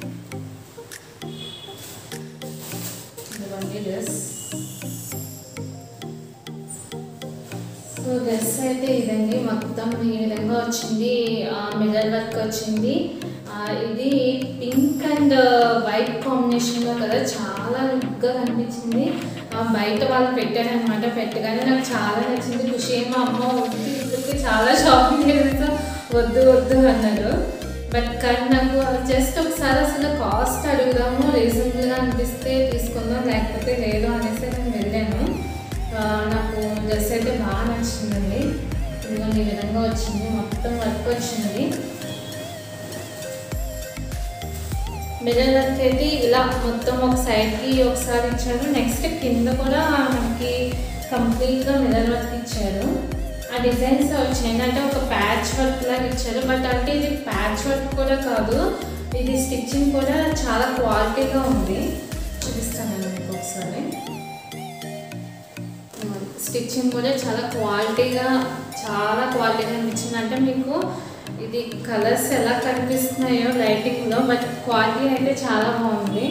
ఇదిగోండి డ్రెస్ సో డ్రెస్ అయితే ఇదండి మొత్తం ఈ విధంగా వచ్చింది మిర్రర్ వర్క్ వచ్చింది ఆ, ఇది పింక్ అండ్ వైట్ కాంబినేషన్లో కదా చాలా లుక్గా కనిపించింది ఆ, బయట వాళ్ళు పెట్టారనమాట పెట్టగానే నాకు చాలా నచ్చింది ఖుషి ఏమో అమ్మ వద్దు ఇప్పటికి చాలా షాపింగ్ చేస్తా వద్దు వద్దు అన్నారు బట్ కానీ నాకు జస్ట్ ఒకసారి అసలు కాస్ట్ అడుగుదాము రీజనబుల్గా అనిపిస్తే తీసుకుందాం లేకపోతే లేదు అనేసి నేను వెళ్ళాను ఆ, నాకు డ్రెస్ అయితే బాగా నచ్చిందండి ఇదిగో ఈ విధంగా వచ్చింది మొత్తం వర్క్ వచ్చింది మిర్రర్ వర్క్ అయితే ఇలా మొత్తం ఒక సైడ్కి ఒకసారి ఇచ్చారు నెక్స్ట్ కింద కూడా మనకి కంప్లీట్గా మిర్రర్ వర్క్ ఇచ్చారు ఆ డిజైన్స్ వచ్చాయి అంటే ఒక ప్యాచ్ వర్క్ లాగా ఇచ్చారు బట్ అంటే ఇది ప్యాచ్ వర్క్ కూడా కాదు ఇది స్టిచ్చింగ్ కూడా చాలా క్వాలిటీగా ఉంది చూపిస్తాను మీకు ఒకసారి స్టిచ్చింగ్ కూడా చాలా క్వాలిటీగా చాలా క్వాలిటీగా అనిపించింది అంటే మీకు ఇది కలర్స్ ఎలా కనిపిస్తున్నాయో లైటింగ్లో బట్ క్వాలిటీ అయితే చాలా బాగుంది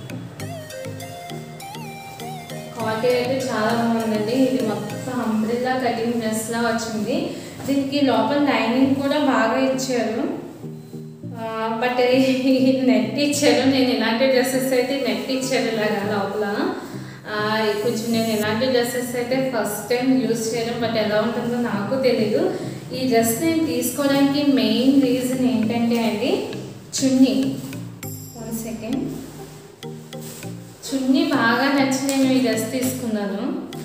క్వాలిటీ అయితే చాలా బాగుందండి ఇది మొత్తం అంబ్రిల్లా కటింగ్ డ్రెస్లా వచ్చింది దీనికి లోపల లైనింగ్ కూడా బాగా ఇచ్చారు బట్ నెట్ ఇచ్చారు నేను ఇలాంటి డ్రెస్సెస్ అయితే నెట్ ఇచ్చారు ఇలాగా లోపల ఆ, కొంచెం నేను ఇలాంటి డ్రెస్సెస్ అయితే ఫస్ట్ టైం యూజ్ చేయడం బట్ ఎలా ఉంటుందో నాకు తెలీదు ఈ డ్రెస్ నేను తీసుకోవడానికి మెయిన్ రీజన్ ఏంటంటే అండి చున్నీ వన్ సెకండ్ చున్నీ బాగా నచ్చి నేను ఈ డ్రెస్ తీసుకున్నాను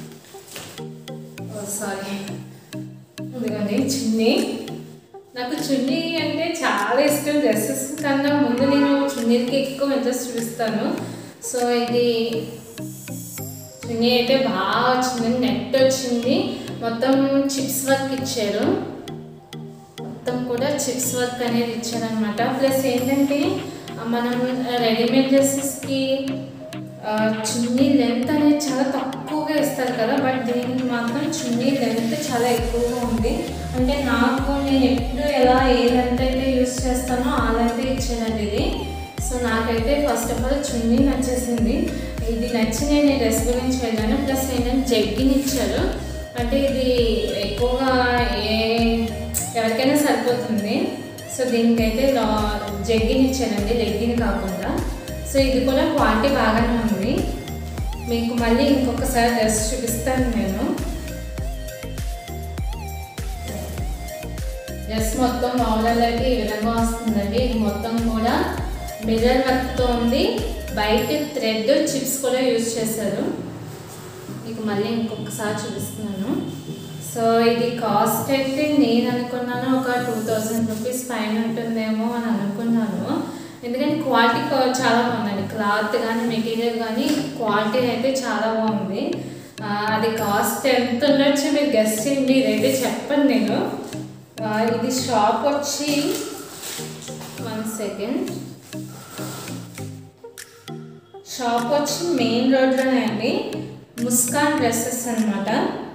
సారీ ఇదిగోండి చున్నీ నాకు చున్నీ అంటే చాలా ఇష్టం డ్రెస్సెస్ కన్నా ముందు నేను చున్నీకి ఎక్కువ ఇంట్రెస్ట్ చూపిస్తాను సో ఇది చున్నీ అయితే బాగా వచ్చింది నెట్ వచ్చింది మొత్తం చిప్స్ వర్క్ ఇచ్చారు మొత్తం కూడా చిప్స్ వర్క్ అనేది ఇచ్చారనమాట ప్లస్ ఏంటంటే ఆ, మనం రెడీమేడ్ డ్రెస్సెస్కి చున్నీ లెంత్ అనేది చాలా తక్కువగా ఇస్తారు కదా బట్ దీనికి మాత్రం చున్నీ లెంత్ చాలా ఎక్కువగా ఉంది అంటే నాకు నేను ఎప్పుడు ఎలా ఏ లెంత్ అయితే యూస్ చేస్తానో ఆ లెంత్ ఇచ్చానండి ఇది సో నాకైతే ఫస్ట్ ఆఫ్ ఆల్ చున్నీ నచ్చేసింది ఇది నచ్చి నేను ఈ డ్రెస్ గురించి వెళ్ళాను ప్లస్ ఏంటంటే జగ్గిని ఇచ్చారు అంటే ఇది ఎక్కువగా ఏ ఎవరికైనా సరిపోతుంది సో దీనికైతే లా జగ్గిని ఇచ్చానండి లెగ్గిని కాకుండా సో ఇది కూడా క్వాలిటీ బాగానే ఉంది మీకు మళ్ళీ ఇంకొకసారి డ్రెస్ చూపిస్తాను నేను డ్రెస్ మొత్తం మామూలుగా అయితే ఈ విధంగా వస్తుందండి ఇది మొత్తం కూడా మిర్రర్ వర్క్తో ఉంది బయట థ్రెడ్ చిప్స్ కూడా యూజ్ చేశారు మీకు మళ్ళీ ఇంకొకసారి చూపిస్తున్నాను సో ఇది కాస్ట్ అయితే నేను అనుకున్నాను ఒక టూ థౌజండ్ రూపీస్ పైన ఉంటుందేమో అని అనుకున్నాను ఎందుకంటే క్వాలిటీ కో- చాలా బాగుందండి క్లాత్ కానీ మెటీరియల్ కానీ క్వాలిటీ అయితే చాలా బాగుంది ఆ, అది కాస్ట్ ఎంత ఉండొచ్చు మీరు గెస్ట్ చేయండి ఇదైతే చెప్పండి నేను ఆ, ఇది షాప్ వచ్చి వన్ సెకండ్ షాప్ వచ్చి మెయిన్ రోడ్లోనే అండి ముస్కాన్ డ్రెస్సెస్ అన్నమాట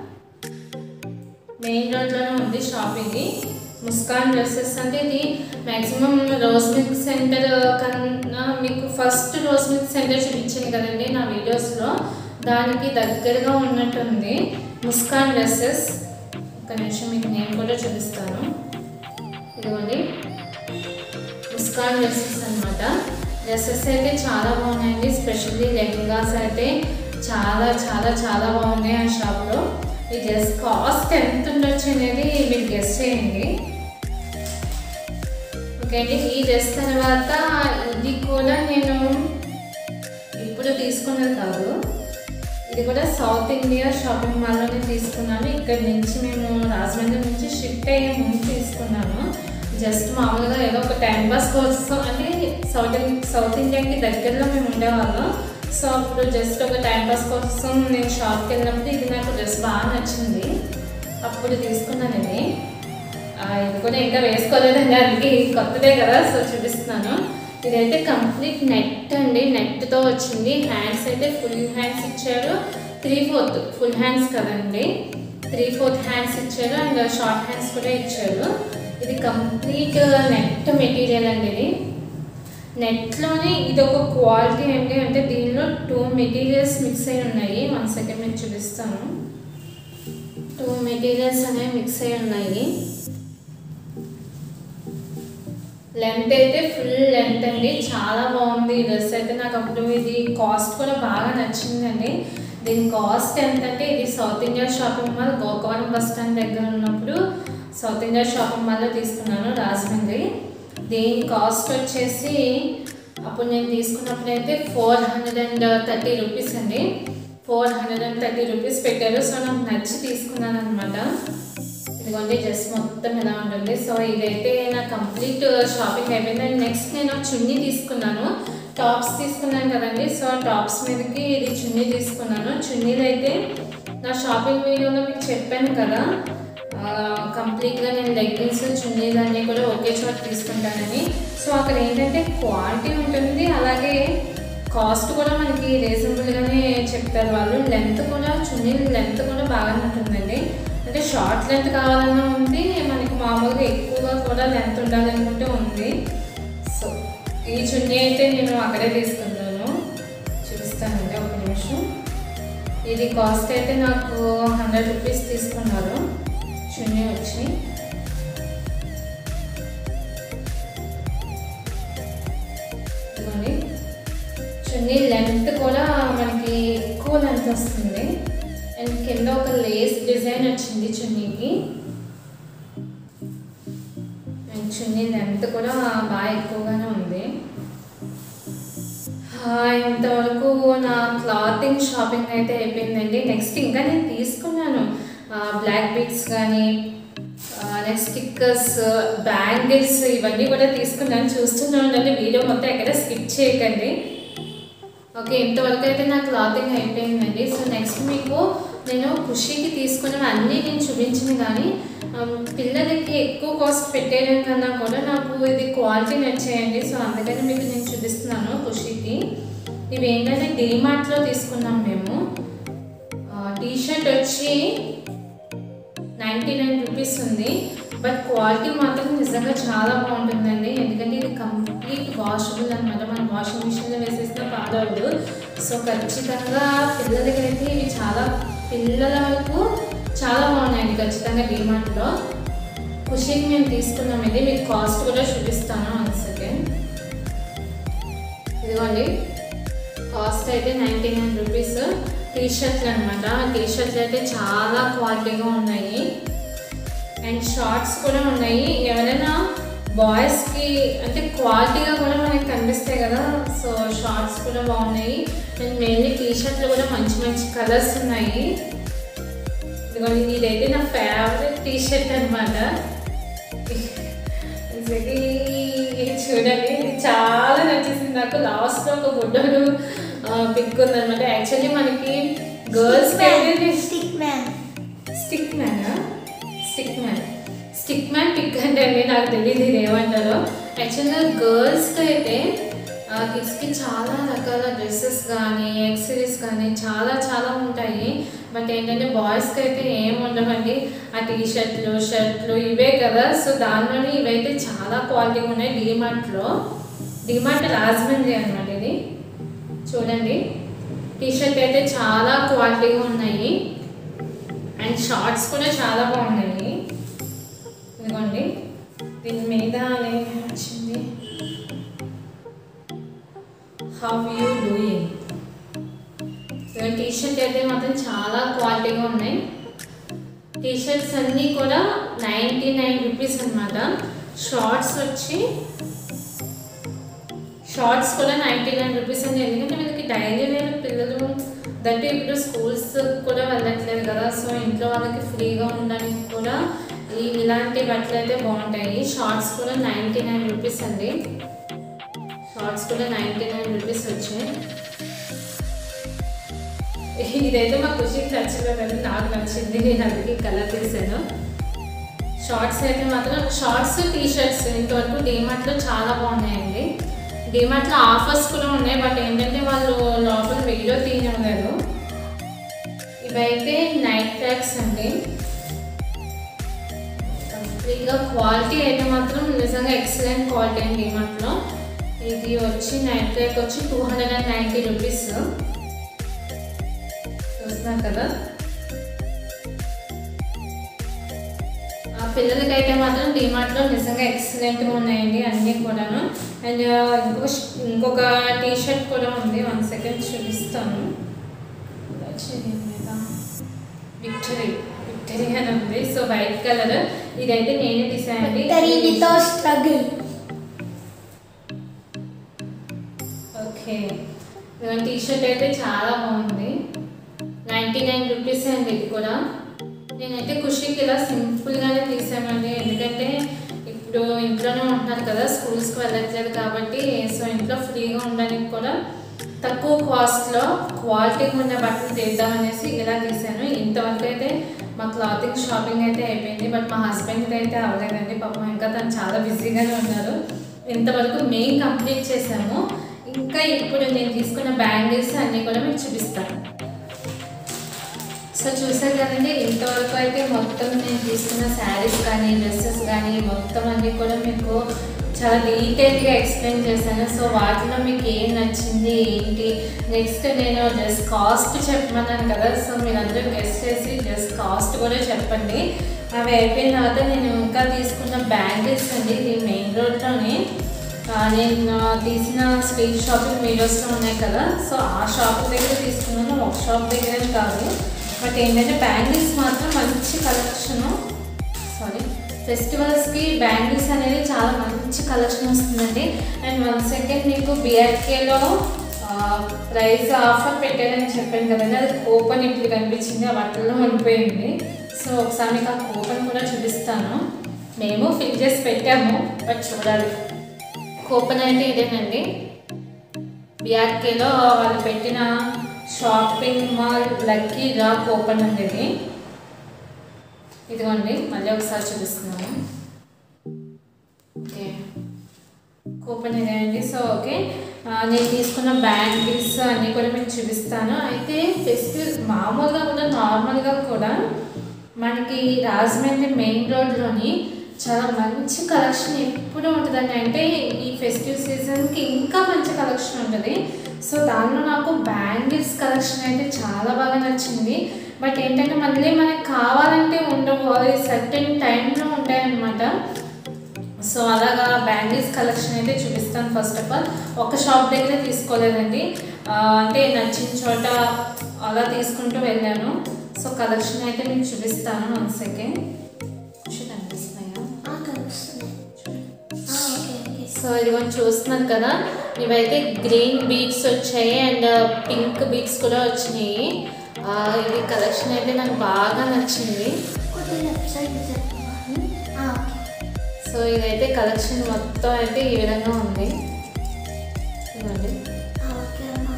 మెయిన్ రోడ్లోనే ఉంది షాప్ ఇది ముస్కాన్ డ్రెస్సెస్ అంటే ఇది మ్యాక్సిమం రోజ్ మిల్క్ సెంటర్ కన్నా మీకు ఫస్ట్ రోజ్ మిల్క్ సెంటర్ చూపించాను కదండి నా వీడియోస్లో దానికి దగ్గరగా ఉన్నట్టుంది ముస్కాన్ డ్రెస్సెస్ ఒక నిమిషం మీకు నేను కూడా చూపిస్తాను ఇదిగోండి ముస్కాన్ డ్రెస్సెస్ అనమాట డ్రెస్సెస్ అయితే చాలా బాగున్నాయండి స్పెషల్లీ లెహంగాస్ అయితే చాలా చాలా చాలా బాగున్నాయి ఆ షాప్లో ఈ డ్రెస్ కాస్ట్ ఎంత ఉండొచ్చు అనేది మీరు గెస్ చేయండి ఓకే అండి ఈ డ్రెస్ తర్వాత ఇది కూడా నేను ఇప్పుడు తీసుకున్నది కాదు ఇది కూడా సౌత్ ఇండియా షాపింగ్ మాల్లోనే తీసుకున్నాను ఇక్కడ నుంచి మేము రాజమండ్రి నుంచి షిఫ్ట్ అయ్యే ముందు తీసుకున్నాను జస్ట్ మామూలుగా ఏదో ఒక టైం పాస్ కోసం అంటే సౌత్ ఇన్- సౌత్ ఇండియాకి దగ్గరలో మేము ఉండేవాళ్ళం సో అప్పుడు జస్ట్ ఒక టైం పాస్ కోసం నేను షాప్కి వెళ్ళినప్పుడు ఇది నాకు డ్రెస్ బాగా నచ్చింది అప్పుడు తీసుకున్నాను ఇది ఆ, ఇది కూడా ఇంకా వేసుకోలేదండి అందుకే ఇది కొత్తదే కదా సో చూపిస్తున్నాను ఇదైతే కంప్లీట్ నెట్ అండి నెట్తో వచ్చింది హ్యాండ్స్ అయితే ఫుల్ హ్యాండ్స్ ఇచ్చారు త్రీ ఫోర్త్ ఫుల్ హ్యాండ్స్ కదండి త్రీ ఫోర్త్ హ్యాండ్స్ ఇచ్చారు అండ్ షార్ట్ హ్యాండ్స్ కూడా ఇచ్చారు ఇది కంప్లీట్ నెట్ మెటీరియల్ అండి ఇది నెట్లోనే ఇది ఒక క్వాలిటీ ఏంటి అంటే దీనిలో టూ మెటీరియల్స్ మిక్స్ అయి ఉన్నాయి వన్ సెకండ్ మీకు చూపిస్తాను టూ మెటీరియల్స్ అనేవి మిక్స్ అయి ఉన్నాయి లెంత్ అయితే ఫుల్ లెంత్ అండి చాలా బాగుంది ఈ డ్రెస్ అయితే నాకు అప్పుడు ఇది కాస్ట్ కూడా బాగా నచ్చిందండి దీని కాస్ట్ ఎంతంటే ఇది South India shopping mall Gokavaram bus stand దగ్గర ఉన్నప్పుడు సౌత్ ఇండియా షాపింగ్ మాల్లో తీసుకున్నాను రాజమండ్రి దీని కాస్ట్ వచ్చేసి అప్పుడు నేను తీసుకున్నప్పుడు అయితే four hundred and thirty rupees అండి four hundred and thirty rupees పెట్టారు సో నాకు నచ్చి తీసుకున్నాను అనమాట ఇదిగోండి డ్రెస్ మొత్తం ఎలా ఉంటుంది సో ఇదైతే నా కంప్లీట్ షాపింగ్ అయిపోయింది అండ్ నెక్స్ట్ నేను చున్నీ తీసుకున్నాను టాప్స్ తీసుకున్నాను కదండి సో ఆ టాప్స్ మీదకి ఇది చున్నీ తీసుకున్నాను చున్నీలు అయితే నా షాపింగ్ వీడియోలో మీకు చెప్పాను కదా కంప్లీట్గా నేను లెగ్గిన్స్ చున్నీలు అన్నీ కూడా ఒకే చోట తీసుకుంటానని సో అక్కడ ఏంటంటే క్వాలిటీ ఉంటుంది అలాగే కాస్ట్ కూడా మనకి రీజనబుల్గానే చెప్తారు వాళ్ళు లెంత్ కూడా చున్నీల లెంత్ కూడా బాగానే ఉంటుందండి అంటే షార్ట్ లెంత్ కావాలన్నా ఉంది మనకి మామూలుగా ఎక్కువగా కూడా లెంత్ ఉండాలనుకుంటే ఉంది సో ఈ చున్నీ అయితే నేను అక్కడే తీసుకున్నాను చూపిస్తానండి ఒక నిమిషం ఇది కాస్ట్ అయితే నాకు హండ్రెడ్ రూపీస్ తీసుకున్నారు చున్నీ వచ్చి ఇదిగోండి చున్నీ లెంత్ కూడా మనకి ఎక్కువ లెంత్ వస్తుంది అండ్ కింద ఒక లేస్ డిజైన్ వచ్చింది చున్నీకి అండ్ చున్నీ లెంత్ కూడా బాగా ఎక్కువగానే ఉంది ఆ, ఇంతవరకు నా క్లాతింగ్ షాపింగ్ అయితే అయిపోయిందండి నెక్స్ట్ ఇంకా నేను తీసుకున్నాను బ్లాక్ బీట్స్ కానీ నెక్స్ట్ స్టిక్కర్స్ బ్యాంగిల్స్ ఇవన్నీ కూడా తీసుకున్నాను చూస్తున్నాను ఉండండి వీడియో మొత్తం ఎక్కడ స్కిప్ చేయకండి ఓకే ఇంతవరకు అయితే నా క్లాతింగ్ అయిపోయిందండి సో నెక్స్ట్ మీకు నేను ఖుషీకి తీసుకున్నవి అన్నీ నేను చూపించిన కానీ ఆమ్, పిల్లలకి ఎక్కువ కాస్ట్ పెట్టేయడం కన్నా కూడా నాకు ఇది క్వాలిటీ నచ్చాయండి సో అందుకని మీకు నేను చూపిస్తున్నాను ఖుషీకి ఇవి ఏంటంటే డీమార్ట్లో తీసుకున్నాం మేము టీ షర్ట్ వచ్చి నైంటీ నైన్ రూపీస్ ఉంది బట్ క్వాలిటీ మాత్రం నిజంగా చాలా బాగుంటుందండి ఎందుకంటే ఇది కంప్లీట్ వాషబుల్ అనమాట మనం వాషింగ్ మిషన్లో వేసేస్తే పాడవదు సో ఖచ్చితంగా పిల్లలకైతే ఇవి చాలా పిల్లల వరకు చాలా బాగున్నాయండి ఖచ్చితంగా డిమార్ట్లో ఖుషీకి మేము తీసుకున్నాం ఇది మీకు కాస్ట్ కూడా చూపిస్తాను వన్ సెకండ్ ఇదిగోండి కాస్ట్ అయితే నైంటీ నైన్ రూపీస్ టీ షర్ట్లు అనమాట టీ షర్ట్లు అయితే చాలా క్వాలిటీగా ఉన్నాయి అండ్ షార్ట్స్ కూడా ఉన్నాయి ఎవరైనా బాయ్స్కి అంటే క్వాలిటీగా కూడా మనకి కనిపిస్తాయి కదా సో షార్ట్స్ కూడా బాగున్నాయి అండ్ మెయిన్లీ టీ షర్ట్లు కూడా మంచి మంచి కలర్స్ ఉన్నాయి ఇదిగోండి ఇదైతే నా ఫేవరెట్ టీ షర్ట్ అనమాట చూడండి ఇది చాలా నచ్చేసింది నాకు లాస్ట్లో ఒక బుడ్డడు పిక్ ఉందన్నమాట యాక్చువల్లీ మనకి గర్ల్స్ అయితే stick man stick man stick man stick man pic అంటే అండి నాకు తెలియదు ఇది ఏమంటారో యాక్చువల్గా గర్ల్స్కి అయితే కిడ్స్కి చాలా రకాల డ్రెస్సెస్ కానీ యాక్సరీస్ కానీ చాలా చాలా ఉంటాయి బట్ ఏంటంటే బాయ్స్కి అయితే ఏం ఉండవండి ఆ టీ షర్ట్లు షర్ట్లు ఇవే కదా సో దానిలోనే ఇవైతే చాలా క్వాలిటీగా ఉన్నాయి డీమార్ట్లో డీమార్ట్ రాజమండ్రి అనమాట ఇది చూడండి టీ షర్ట్ అయితే చాలా క్వాలిటీగా ఉన్నాయి అండ్ షార్ట్స్ కూడా చాలా బాగున్నాయి ఇదిగోండి దీని మీద ఏమి వచ్చింది how you doing T shirt అయితే మాత్రం చాలా క్వాలిటీగా ఉన్నాయి టీ షర్ట్స్ అన్నీ కూడా నైంటీ నైన్ రూపీస్ అనమాట షార్ట్స్ వచ్చి షార్ట్స్ కూడా నైంటీ నైన్ రూపీస్ అండి ఎందుకంటే వీళ్ళకి డైలీ వేర్ పిల్లలు దట్టు ఇప్పుడు స్కూల్స్ కూడా వెళ్ళట్లేదు కదా సో ఇంట్లో వాళ్ళకి ఫ్రీగా ఉండడానికి కూడా ఈ ఇలాంటి బట్టలు అయితే బాగుంటాయి షార్ట్స్ కూడా నైంటీ నైన్ రూపీస్ అండి షార్ట్స్ కూడా నైంటీ నైన్ రూపీస్ వచ్చాయి ఇదైతే మా ఖుషికి నచ్చలేదండి నాకు నచ్చింది నేను అందుకే కలర్ తీసాను షార్ట్స్ అయితే మాత్రం షార్ట్స్ టీ షర్ట్స్ ఇంతవరకు డీమార్ట్లో చాలా బాగున్నాయండి డీమార్ట్లో ఆఫర్స్ కూడా ఉన్నాయి బట్ ఏంటంటే వాళ్ళు లోపల వీడియో తీయలేదు ఇవైతే నైట్ ట్రాక్స్ అండి కంప్లీట్గా క్వాలిటీ అయితే మాత్రం నిజంగా ఎక్సలెంట్ క్వాలిటీ అండి డీమార్ట్లో ఇది వచ్చి నైట్ ట్రాక్ వచ్చి two hundred and ninety rupees చూస్తున్నారు కదా ఆ పిల్లలకైతే మాత్రం డిమార్ట్లో నిజంగా ఎక్సలెంట్గా ఉన్నాయండి అన్నీ కూడాను అండ్ ఇంకొక ఇంకొక టీ షర్ట్ కూడా ఉంది వన్ సెకండ్ చూపిస్తాను విక్టరీ విక్టరీ అని ఉంది సో వైట్ కలర్ ఇదైతే నేనే తీసాను అండి victory without struggle okay T shirt అయితే చాలా బాగుంది నైంటీ నైన్ రూపీస్ అండి ఇది కూడా నేనైతే ఖుషికి ఇలా సింపుల్గానే తీసామండి ఎందుకంటే ఇప్పుడు ఇంట్లోనే ఉంటున్నారు కదా స్కూల్స్కి వెళ్ళట్లేదు కాబట్టి సో ఇంట్లో ఫ్రీగా ఉండడానికి కూడా తక్కువ కాస్ట్లో క్వాలిటీగా ఉన్న బట్టలు తీద్దామనేసి ఇలా తీసాను ఇంతవరకు అయితే మా క్లాతింగ్ షాపింగ్ అయితే అయిపోయింది బట్ మా హస్బెండ్కి అయితే అవ్వలేదండి పాపం ఇంకా తను చాలా బిజీగానే ఉన్నారు ఇంతవరకు మెయిన్ కంప్లీట్ చేసాము ఇంకా ఇప్పుడు నేను తీసుకున్న బ్యాంగిల్స్ అన్నీ కూడా మీకు చూపిస్తాను సో చూసారు కదండి ఇంతవరకు అయితే మొత్తం నేను తీసుకున్న శారీస్ కానీ డ్రెస్సెస్ కానీ మొత్తం అన్నీ కూడా మీకు చాలా డీటెయిల్గా ఎక్స్ప్లెయిన్ చేశాను సో వాటిలో మీకు ఏం నచ్చింది ఏంటి నెక్స్ట్ నేను డ్రెస్ కాస్ట్ చెప్పమన్నాను కదా సో మీరందరూ గెస్ట్ చేసి డ్రెస్ కాస్ట్ కూడా చెప్పండి అవి అయిపోయిన తర్వాత నేను ఇంకా తీసుకున్న బ్యాంగిల్స్ అండి ఇది మెయిన్ రోడ్లోనే ఆ, నేను తీసిన స్ట్రీట్ షాపింగ్ వీడియోస్లో ఉన్నాయి కదా సో ఆ షాప్ దగ్గర తీసుకున్నాను ఒక షాప్ దగ్గర కాదు బట్ ఏంటంటే బ్యాంగిల్స్ మాత్రం మంచి కలెక్షను సారీ ఫెస్టివల్స్కి బ్యాంగిల్స్ అనేది చాలా మంచి కలెక్షన్ వస్తుందండి అండ్ వన్ సెకండ్ మీకు బిఆర్కేలో ప్రైస్ ఆఫర్ పెట్టారని చెప్పాను కదండి అది కూపన్ ఇప్పుడు కనిపించింది ఆ బట్టల్లో ఉండిపోయింది సో ఒకసారి మీకు ఆ కూపన్ కూడా చూపిస్తాను మేము ఫిల్ చేసి పెట్టాము బట్ చూడాలి కూపన్ అయితే ఇదేనండి బిఆర్కేలో వాళ్ళు పెట్టిన shopping mall lucky draw coupon ఉంది ఇది ఇదిగోండి మళ్ళీ ఒకసారి చూపిస్తున్నాను ఓకే కూపన్ ఇదే అండి సో ఓకే ఆ, నేను తీసుకున్న బ్యాంగిల్స్ అన్నీ కూడా మీకు చూపిస్తాను అయితే ఫెస్టివల్ మామూలుగా కూడా నార్మల్గా కూడా మనకి రాజమండ్రి మెయిన్ రోడ్లోని చాలా మంచి కలెక్షన్ ఎప్పుడు ఉంటుందండి అంటే ఈ ఫెస్టివ్ సీజన్కి ఇంకా మంచి కలెక్షన్ ఉంటుంది సో దానిలో నాకు బ్యాంగిల్స్ కలెక్షన్ అయితే చాలా బాగా నచ్చింది బట్ ఏంటంటే మళ్ళీ మనకి కావాలంటే ఉండవు అది సర్టెన్ టైంలో ఉంటాయన్నమాట సో అలాగా బ్యాంగిల్స్ కలెక్షన్ అయితే చూపిస్తాను ఫస్ట్ ఆఫ్ ఆల్ ఒక షాప్ దగ్గర తీసుకోలేదండి ఆ, అంటే నచ్చిన చోట అలా తీసుకుంటూ వెళ్ళాను సో కలెక్షన్ అయితే మీకు చూపిస్తాను వన్ సెకండ్ కనిపిస్తున్నాయా ఆ, కనిపిస్తుంది ఆ, ఓకే ఓకే సో ఇదిగో చూస్తున్నారు కదా ఇవైతే గ్రీన్ బీడ్స్ వచ్చాయి అండ్ పింక్ బీడ్స్ కూడా వచ్చినాయి ఆ, ఇది కలెక్షన్ అయితే నాకు బాగా నచ్చింది కొద్దిగా లెఫ్ట్ సైడ్ చెప్పండి ఆ, ఓకే సో ఇదైతే కలెక్షన్ మొత్తం అయితే ఈ విధంగా ఉంది ఇదిగోండి ఆ, ఓకే అమ్మా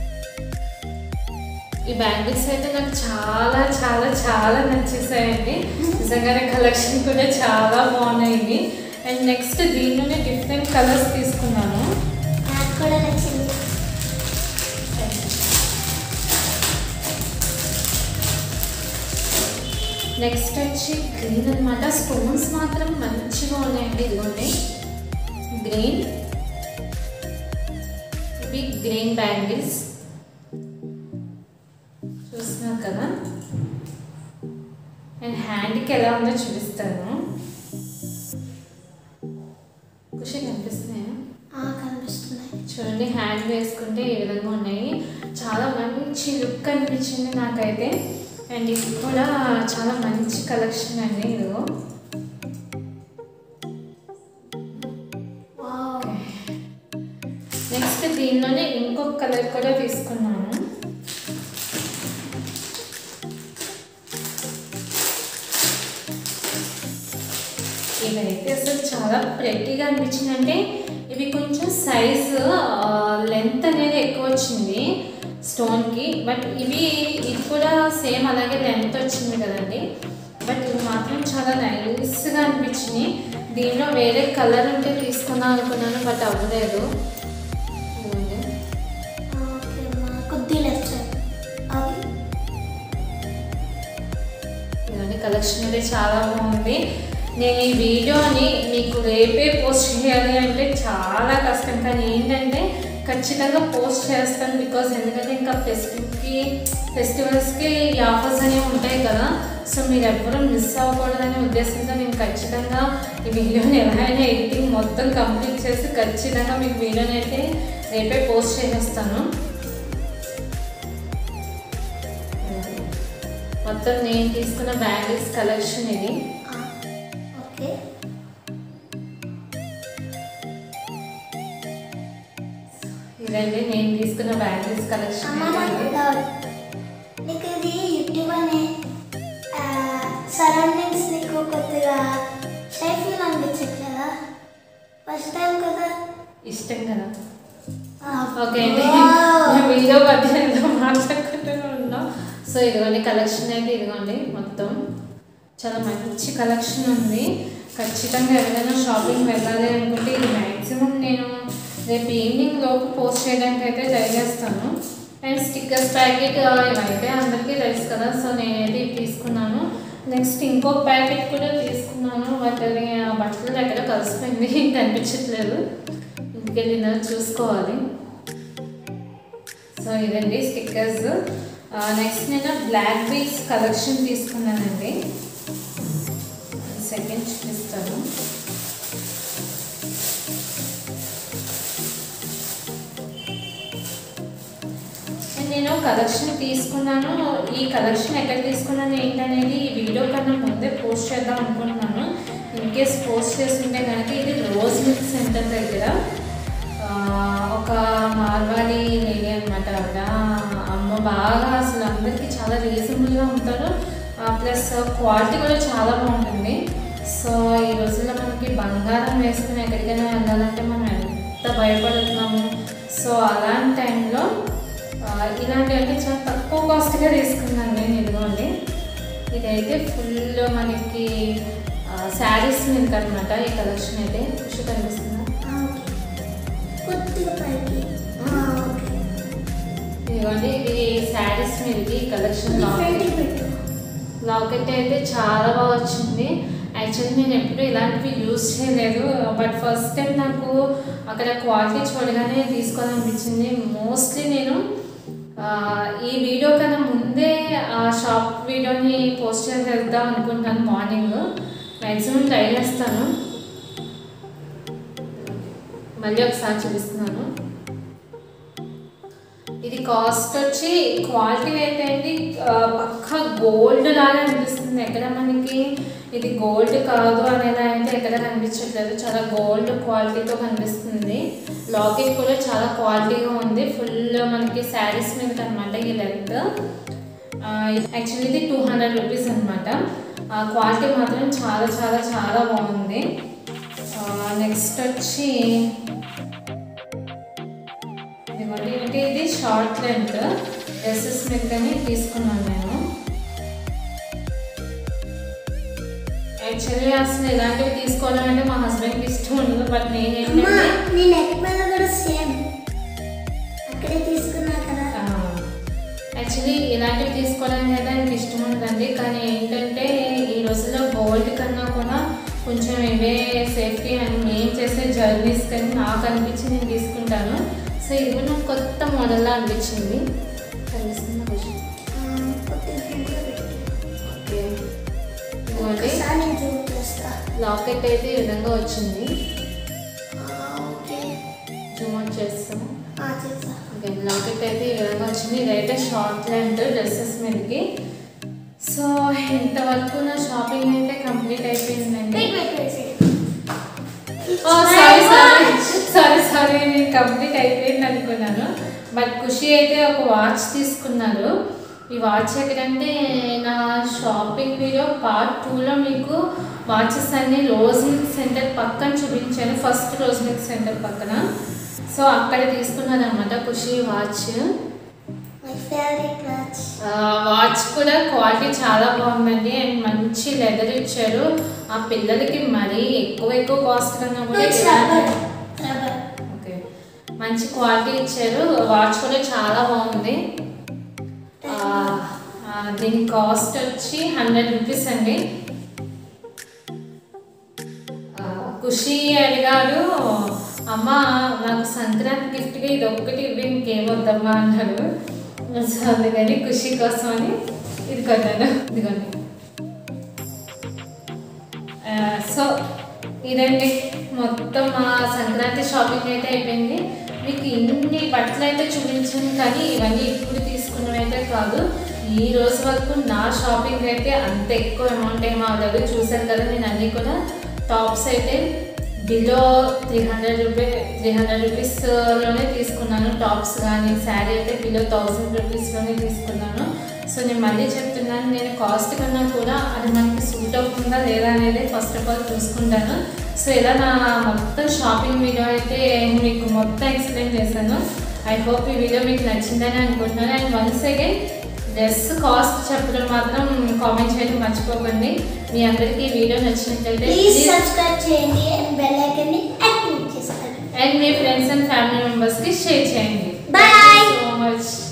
ఈ బ్యాంగిల్స్ అయితే నాకు చాలా చాలా చాలా నచ్చేసాయండి నిజంగానే కలెక్షన్ కూడా చాలా బాగున్నాయి అండ్ నెక్స్ట్ దీనిలోనే డిఫరెంట్ కలర్స్ తీసుకున్నాను నాకు కూడా నచ్చింది నెక్స్ట్ వచ్చి గ్రీన్ అన్నమాట స్టోన్స్ మాత్రం మంచిగా ఉన్నాయండి ఇదిగోండి గ్రీన్ ఇవి గ్రీన్ బ్యాంగిల్స్ చూస్తున్నారు కదా అండ్ హ్యాండ్కి ఎలా ఉందో చూపిస్తాను ఖుషి కనిపిస్తున్నాయా ఆ, కనిపిస్తున్నాయి చూడండి హ్యాండ్ వేసుకుంటే ఈ విధంగా ఉన్నాయి చాలా మంచి లుక్ అనిపించింది నాకైతే అండ్ ఇది కూడా చాలా మంచి కలెక్షన్ అండి ఇదిగో వావ్ నెక్స్ట్ దీనిలోనే ఇంకొక కలర్ కూడా తీసుకున్నాను ఇవైతే అసలు చాలా ప్రెట్టీగా అనిపించింది అంటే ఇవి కొంచెం సైజు లెంత్ అనేది ఎక్కువ వచ్చింది స్టోన్కి బట్ ఇవి ఇది కూడా సేమ్ అలాగే లెంత్ వచ్చింది కదండి బట్ ఇవి మాత్రం చాలా నైస్గా అనిపించింది దీనిలో వేరే కలర్ ఉంటే తీసుకుందాం అనుకున్నాను బట్ అవ్వలేదు ఇదిగోండి. ఆ, ఓకే అమ్మా కొద్దిగా లెఫ్ట్ సైడ్ అది ఇవన్నీ కలెక్షన్ అయితే చాలా బాగుంది నేను ఈ వీడియోని మీకు రేపే పోస్ట్ చేయాలి అంటే చాలా కష్టం కానీ ఏంటంటే ఖచ్చితంగా పోస్ట్ చేస్తాను బికాజ్ ఎందుకంటే ఇంకా ఫెస్టివ్కి ఫెస్టివల్స్కి ఈ ఆఫర్స్ అనేవి ఉంటాయి కదా సో మీరు ఎవ్వరూ మిస్ అవ్వకూడదనే ఉద్దేశంతో నేను ఖచ్చితంగా ఈ వీడియోని ఎవరైనా ఎడిటింగ్ మొత్తం కంప్లీట్ చేసి ఖచ్చితంగా మీకు వీడియోని అయితే రేపే పోస్ట్ చేసేస్తాను మొత్తం నేను తీసుకున్న బ్యాంగిల్స్ కలెక్షన్ ఇది ఆ, ఓకే ఇదండి నేను తీసుకున్న బ్యాంగిల్స్ కలెక్షన్ అమ్మ ఇది. నాకు డౌట్ నీకు ఇది యూట్యూబ్ అనే సరౌండింగ్స్ నీకు కొద్దిగా షై ఫీల్ అనిపించట్లేదా ఫస్ట్ టైం కదా ఇష్టం కదా ఆ, ఓకే అండి వావ్. మేము వీడియో మధ్యలో మాట్లాడుకుంటూనే ఉన్నాం సో ఇదిగోండి కలెక్షన్ అయితే ఇదిగోండి మొత్తం చాలా మంచి కలెక్షన్ ఉంది ఖచ్చితంగా ఎవరైనా షాపింగ్ వెళ్ళాలి అనుకుంటే ఇది మ్యాక్సిమం నేను రేపు ఈవినింగ్ లోపు పోస్ట్ చేయడానికి అయితే ట్రై చేస్తాను అండ్ స్టిక్కర్స్ ప్యాకెట్ ఇవైతే అందరికీ తెలుసు కదా సో నేనైతే ఇవి తీసుకున్నాను నెక్స్ట్ ఇంకో ప్యాకెట్ కూడా తీసుకున్నాను బట్ అది ఆ బట్టలు ఎక్కడ కలిసిపోయింది కనిపించట్లేదు ఇంటికి వెళ్ళిన చూసుకోవాలి సో ఇదండి స్టిక్కర్స్ నెక్స్ట్ నేను బ్లాక్ బీట్స్ కలెక్షన్ తీసుకున్నానండి సెకండ్ చూపిస్తాను And నేను కలెక్షన్ తీసుకున్నాను ఈ కలెక్షన్ ఎక్కడ తీసుకున్నాను ఏంటనేది ఈ వీడియో కన్నా ముందే పోస్ట్ చేద్దాం అనుకుంటున్నాను ఇన్ కేస్ పోస్ట్ చేస్తుంటే కనుక ఇది రోజ్ మిల్క్ సెంటర్ దగ్గర ఆ, ఒక మార్వాడి లేడీ అనమాట ఆవిడ అమ్మ బాగా అసలు అందరికీ చాలా రీజనబుల్గా ఉంటారు ప్లస్ క్వాలిటీ కూడా చాలా బాగుంటుంది సో ఈ రోజుల్లో మనకి బంగారం వేసుకుని ఎక్కడికైనా వెళ్ళాలంటే మనం ఎంత భయపడుతున్నాము సో అలాంటి టైంలో ఆ, ఇలాంటివి అయితే చాలా తక్కువ కాస్ట్గా తీసుకున్నాను నేను ఇదిగోండి ఇదైతే ఫుల్ మనకి శారీస్ మిల్క్ అనమాట ఈ కలెక్షన్ అయితే ఖుషి కనిపిస్తుందా ఆ, ఓకే కొద్దిగా పైకి ఆ, ఓకే ఇదిగోండి ఇది శారీస్ మీదకి కలెక్షన్ ఫ్రంట్కి లాకెట్ పెట్టు లాకెట్ అయితే చాలా బాగా వచ్చింది యాక్చువల్లీ నేను ఎప్పుడు ఇలాంటివి యూజ్ చేయలేదు బట్ ఫస్ట్ టైం నాకు అక్కడ క్వాలిటీ చూడగానే తీసుకోవాలనిపించింది మోస్ట్లీ నేను ఆ, ఈ వీడియో కన్నా ముందే ఆ షాప్ వీడియోని పోస్ట్ చేద్దాం అనుకుంటాను మార్నింగ్ మ్యాక్సిమం ట్రై చేస్తాను మళ్ళీ ఒకసారి చూపిస్తున్నాను ఇది కాస్ట్ వచ్చి క్వాలిటీ అయితే అండి ఆ, పక్కా గోల్డ్ లాగా అనిపిస్తుంది ఎక్కడ మనకి ఇది గోల్డ్ కాదు అనేది అయితే ఎక్కడ కనిపించట్లేదు చాలా గోల్డ్ క్వాలిటీతో కనిపిస్తుంది లాకెట్ కూడా చాలా క్వాలిటీగా ఉంది ఫుల్ మనకి శారీస్ మీద అనమాట ఈ లెంత్ యాక్చువల్లీ ఇది టూ హండ్రెడ్ రూపీస్ అనమాట క్వాలిటీ మాత్రం చాలా చాలా చాలా బాగుంది నెక్స్ట్ వచ్చి ఇదిగోండి అంటే ఇది షార్ట్ లెంత్ డ్రెస్సెస్ మీద తీసుకున్నాను నేను యాక్చువల్లీ అసలు ఇలాంటివి తీసుకోవాలంటే మా హస్బెండ్కి ఇష్టం ఉండదు బట్ అమ్మా నేనేంటంటే నీ నెక్ మీద కూడా సేమ్ అక్కడే తీసుకున్నా కదా యాక్చువల్లీ ఇలాంటివి తీసుకోవడానికి అయితే ఆయనకి ఇష్టం ఉండదండి కానీ ఏంటంటే ఈ రోజుల్లో గోల్డ్ కన్నా కూడా కొంచెం ఇవే సేఫ్టీ అండ్ మేము చేసే జర్నీస్ కానీ నాకు అనిపించి నేను తీసుకుంటాను సో ఇది కూడా నాకు కొత్త మోడల్లా అనిపించింది కనిపిస్తుందా కొంచెం ఆ, కొద్దిగా ఇంట్లో పెట్టు. ఓకే ఇదిగోండి ఒకసారి నేను జూమ్ చేస్తా లాకెట్ అయితే ఈ విధంగా వచ్చింది ఆ, ఓకే జూమ్ అవుట్ చేస్తాము ఆ, చేస్తా ఓకే లాకెట్ అయితే ఈ విధంగా వచ్చింది ఇదైతే షార్ట్ లెంత్ డ్రెస్సెస్ మీదకి సో ఇంతవరకు నా షాపింగ్ అయితే కంప్లీట్ అయిపోయిందండి wait wait wait sorry sorry sorry sorry నేను కంప్లీట్ అయిపోయింది అనుకున్నాను బట్ ఖుషి అయితే ఒక వాచ్ తీసుకున్నారు ఈ వాచ్ ఎక్కడంటే నా షాపింగ్ వీడియో పార్ట్ టూలో మీకు వాచెస్ అన్ని రోజ్ మిల్క్ సెంటర్ పక్కన చూపించాను ఫస్ట్ రోజ్ మిల్క్ సెంటర్ పక్కన సో అక్కడ తీసుకున్నాను అనమాట Khushi watch my favourite watch ఆ, వాచ్ కూడా క్వాలిటీ చాలా బాగుందండి అండ్ మంచి లెదర్ ఇచ్చారు ఆ పిల్లలకి మరీ ఎక్కువ ఎక్కువ కాస్ట్ కన్నా కూడా ఇట్స్ ఇలాంటి- రబ్బర్ రబ్బర్ ఓకే మంచి క్వాలిటీ ఇచ్చారు వాచ్ కూడా చాలా బాగుంది ఆ, ఆ, దీని కాస్ట్ వచ్చి హండ్రెడ్ రూపీస్ అండి ఆ, ఖుషి అడిగాడు అమ్మ నాకు సంక్రాంతి గిఫ్ట్గా ఇది ఒక్కటి ఇవ్వి ఇంకేమొద్దమ్మా అన్నాడు సో అందుకని ఖుషి కోసం అని ఇది కొన్నాను ఇదిగోండి ఆ, సో ఇదండి మొత్తం మా సంక్రాంతి షాపింగ్ అయితే అయిపోయింది మీకు ఇన్ని బట్టలు అయితే చూపించాను కానీ ఇవన్నీ ఇప్పుడు తీసుకున్నవి అయితే కాదు ఈ రోజు వరకు నా షాపింగ్ అయితే అంత ఎక్కువ అమౌంట్ ఏం అవ్వలేదు చూసాను కదా నేను అన్నీ కూడా టాప్స్ అయితే below three hundred rupee three hundred రూపీస్లోనే తీసుకున్నాను టాప్స్ కానీ శారీ అయితే బిలో థౌజండ్ రూపీస్లోనే తీసుకున్నాను సో నేను మళ్ళీ చెప్తున్నాను నేను కాస్ట్ కన్నా కూడా అది మనకి సూట్ అవుతుందా లేదా అనేది ఫస్ట్ ఆఫ్ ఆల్ చూసుకుంటాను సో ఇలా నా మొత్తం షాపింగ్ వీడియో అయితే మీకు మొత్తం ఎక్స్ప్లెయిన్ చేశాను ఐ హోప్ ఈ వీడియో మీకు నచ్చిందని అనుకుంటున్నాను and once again dress cost చెప్పడం మాత్రం కామెంట్ చేయడం మర్చిపోకండి మీ అందరికీ ఈ వీడియో నచ్చినట్లయితే ప్లీజ్ please- సబ్స్క్రైబ్ చేయండి అండ్ బెల్ ఐకన్ని యాక్టివేట్ చేసుకోండి అండ్ మీ ఫ్రెండ్స్ అండ్ ఫ్యామిలీ మెంబర్స్కి షేర్ చేయండి Bye. So much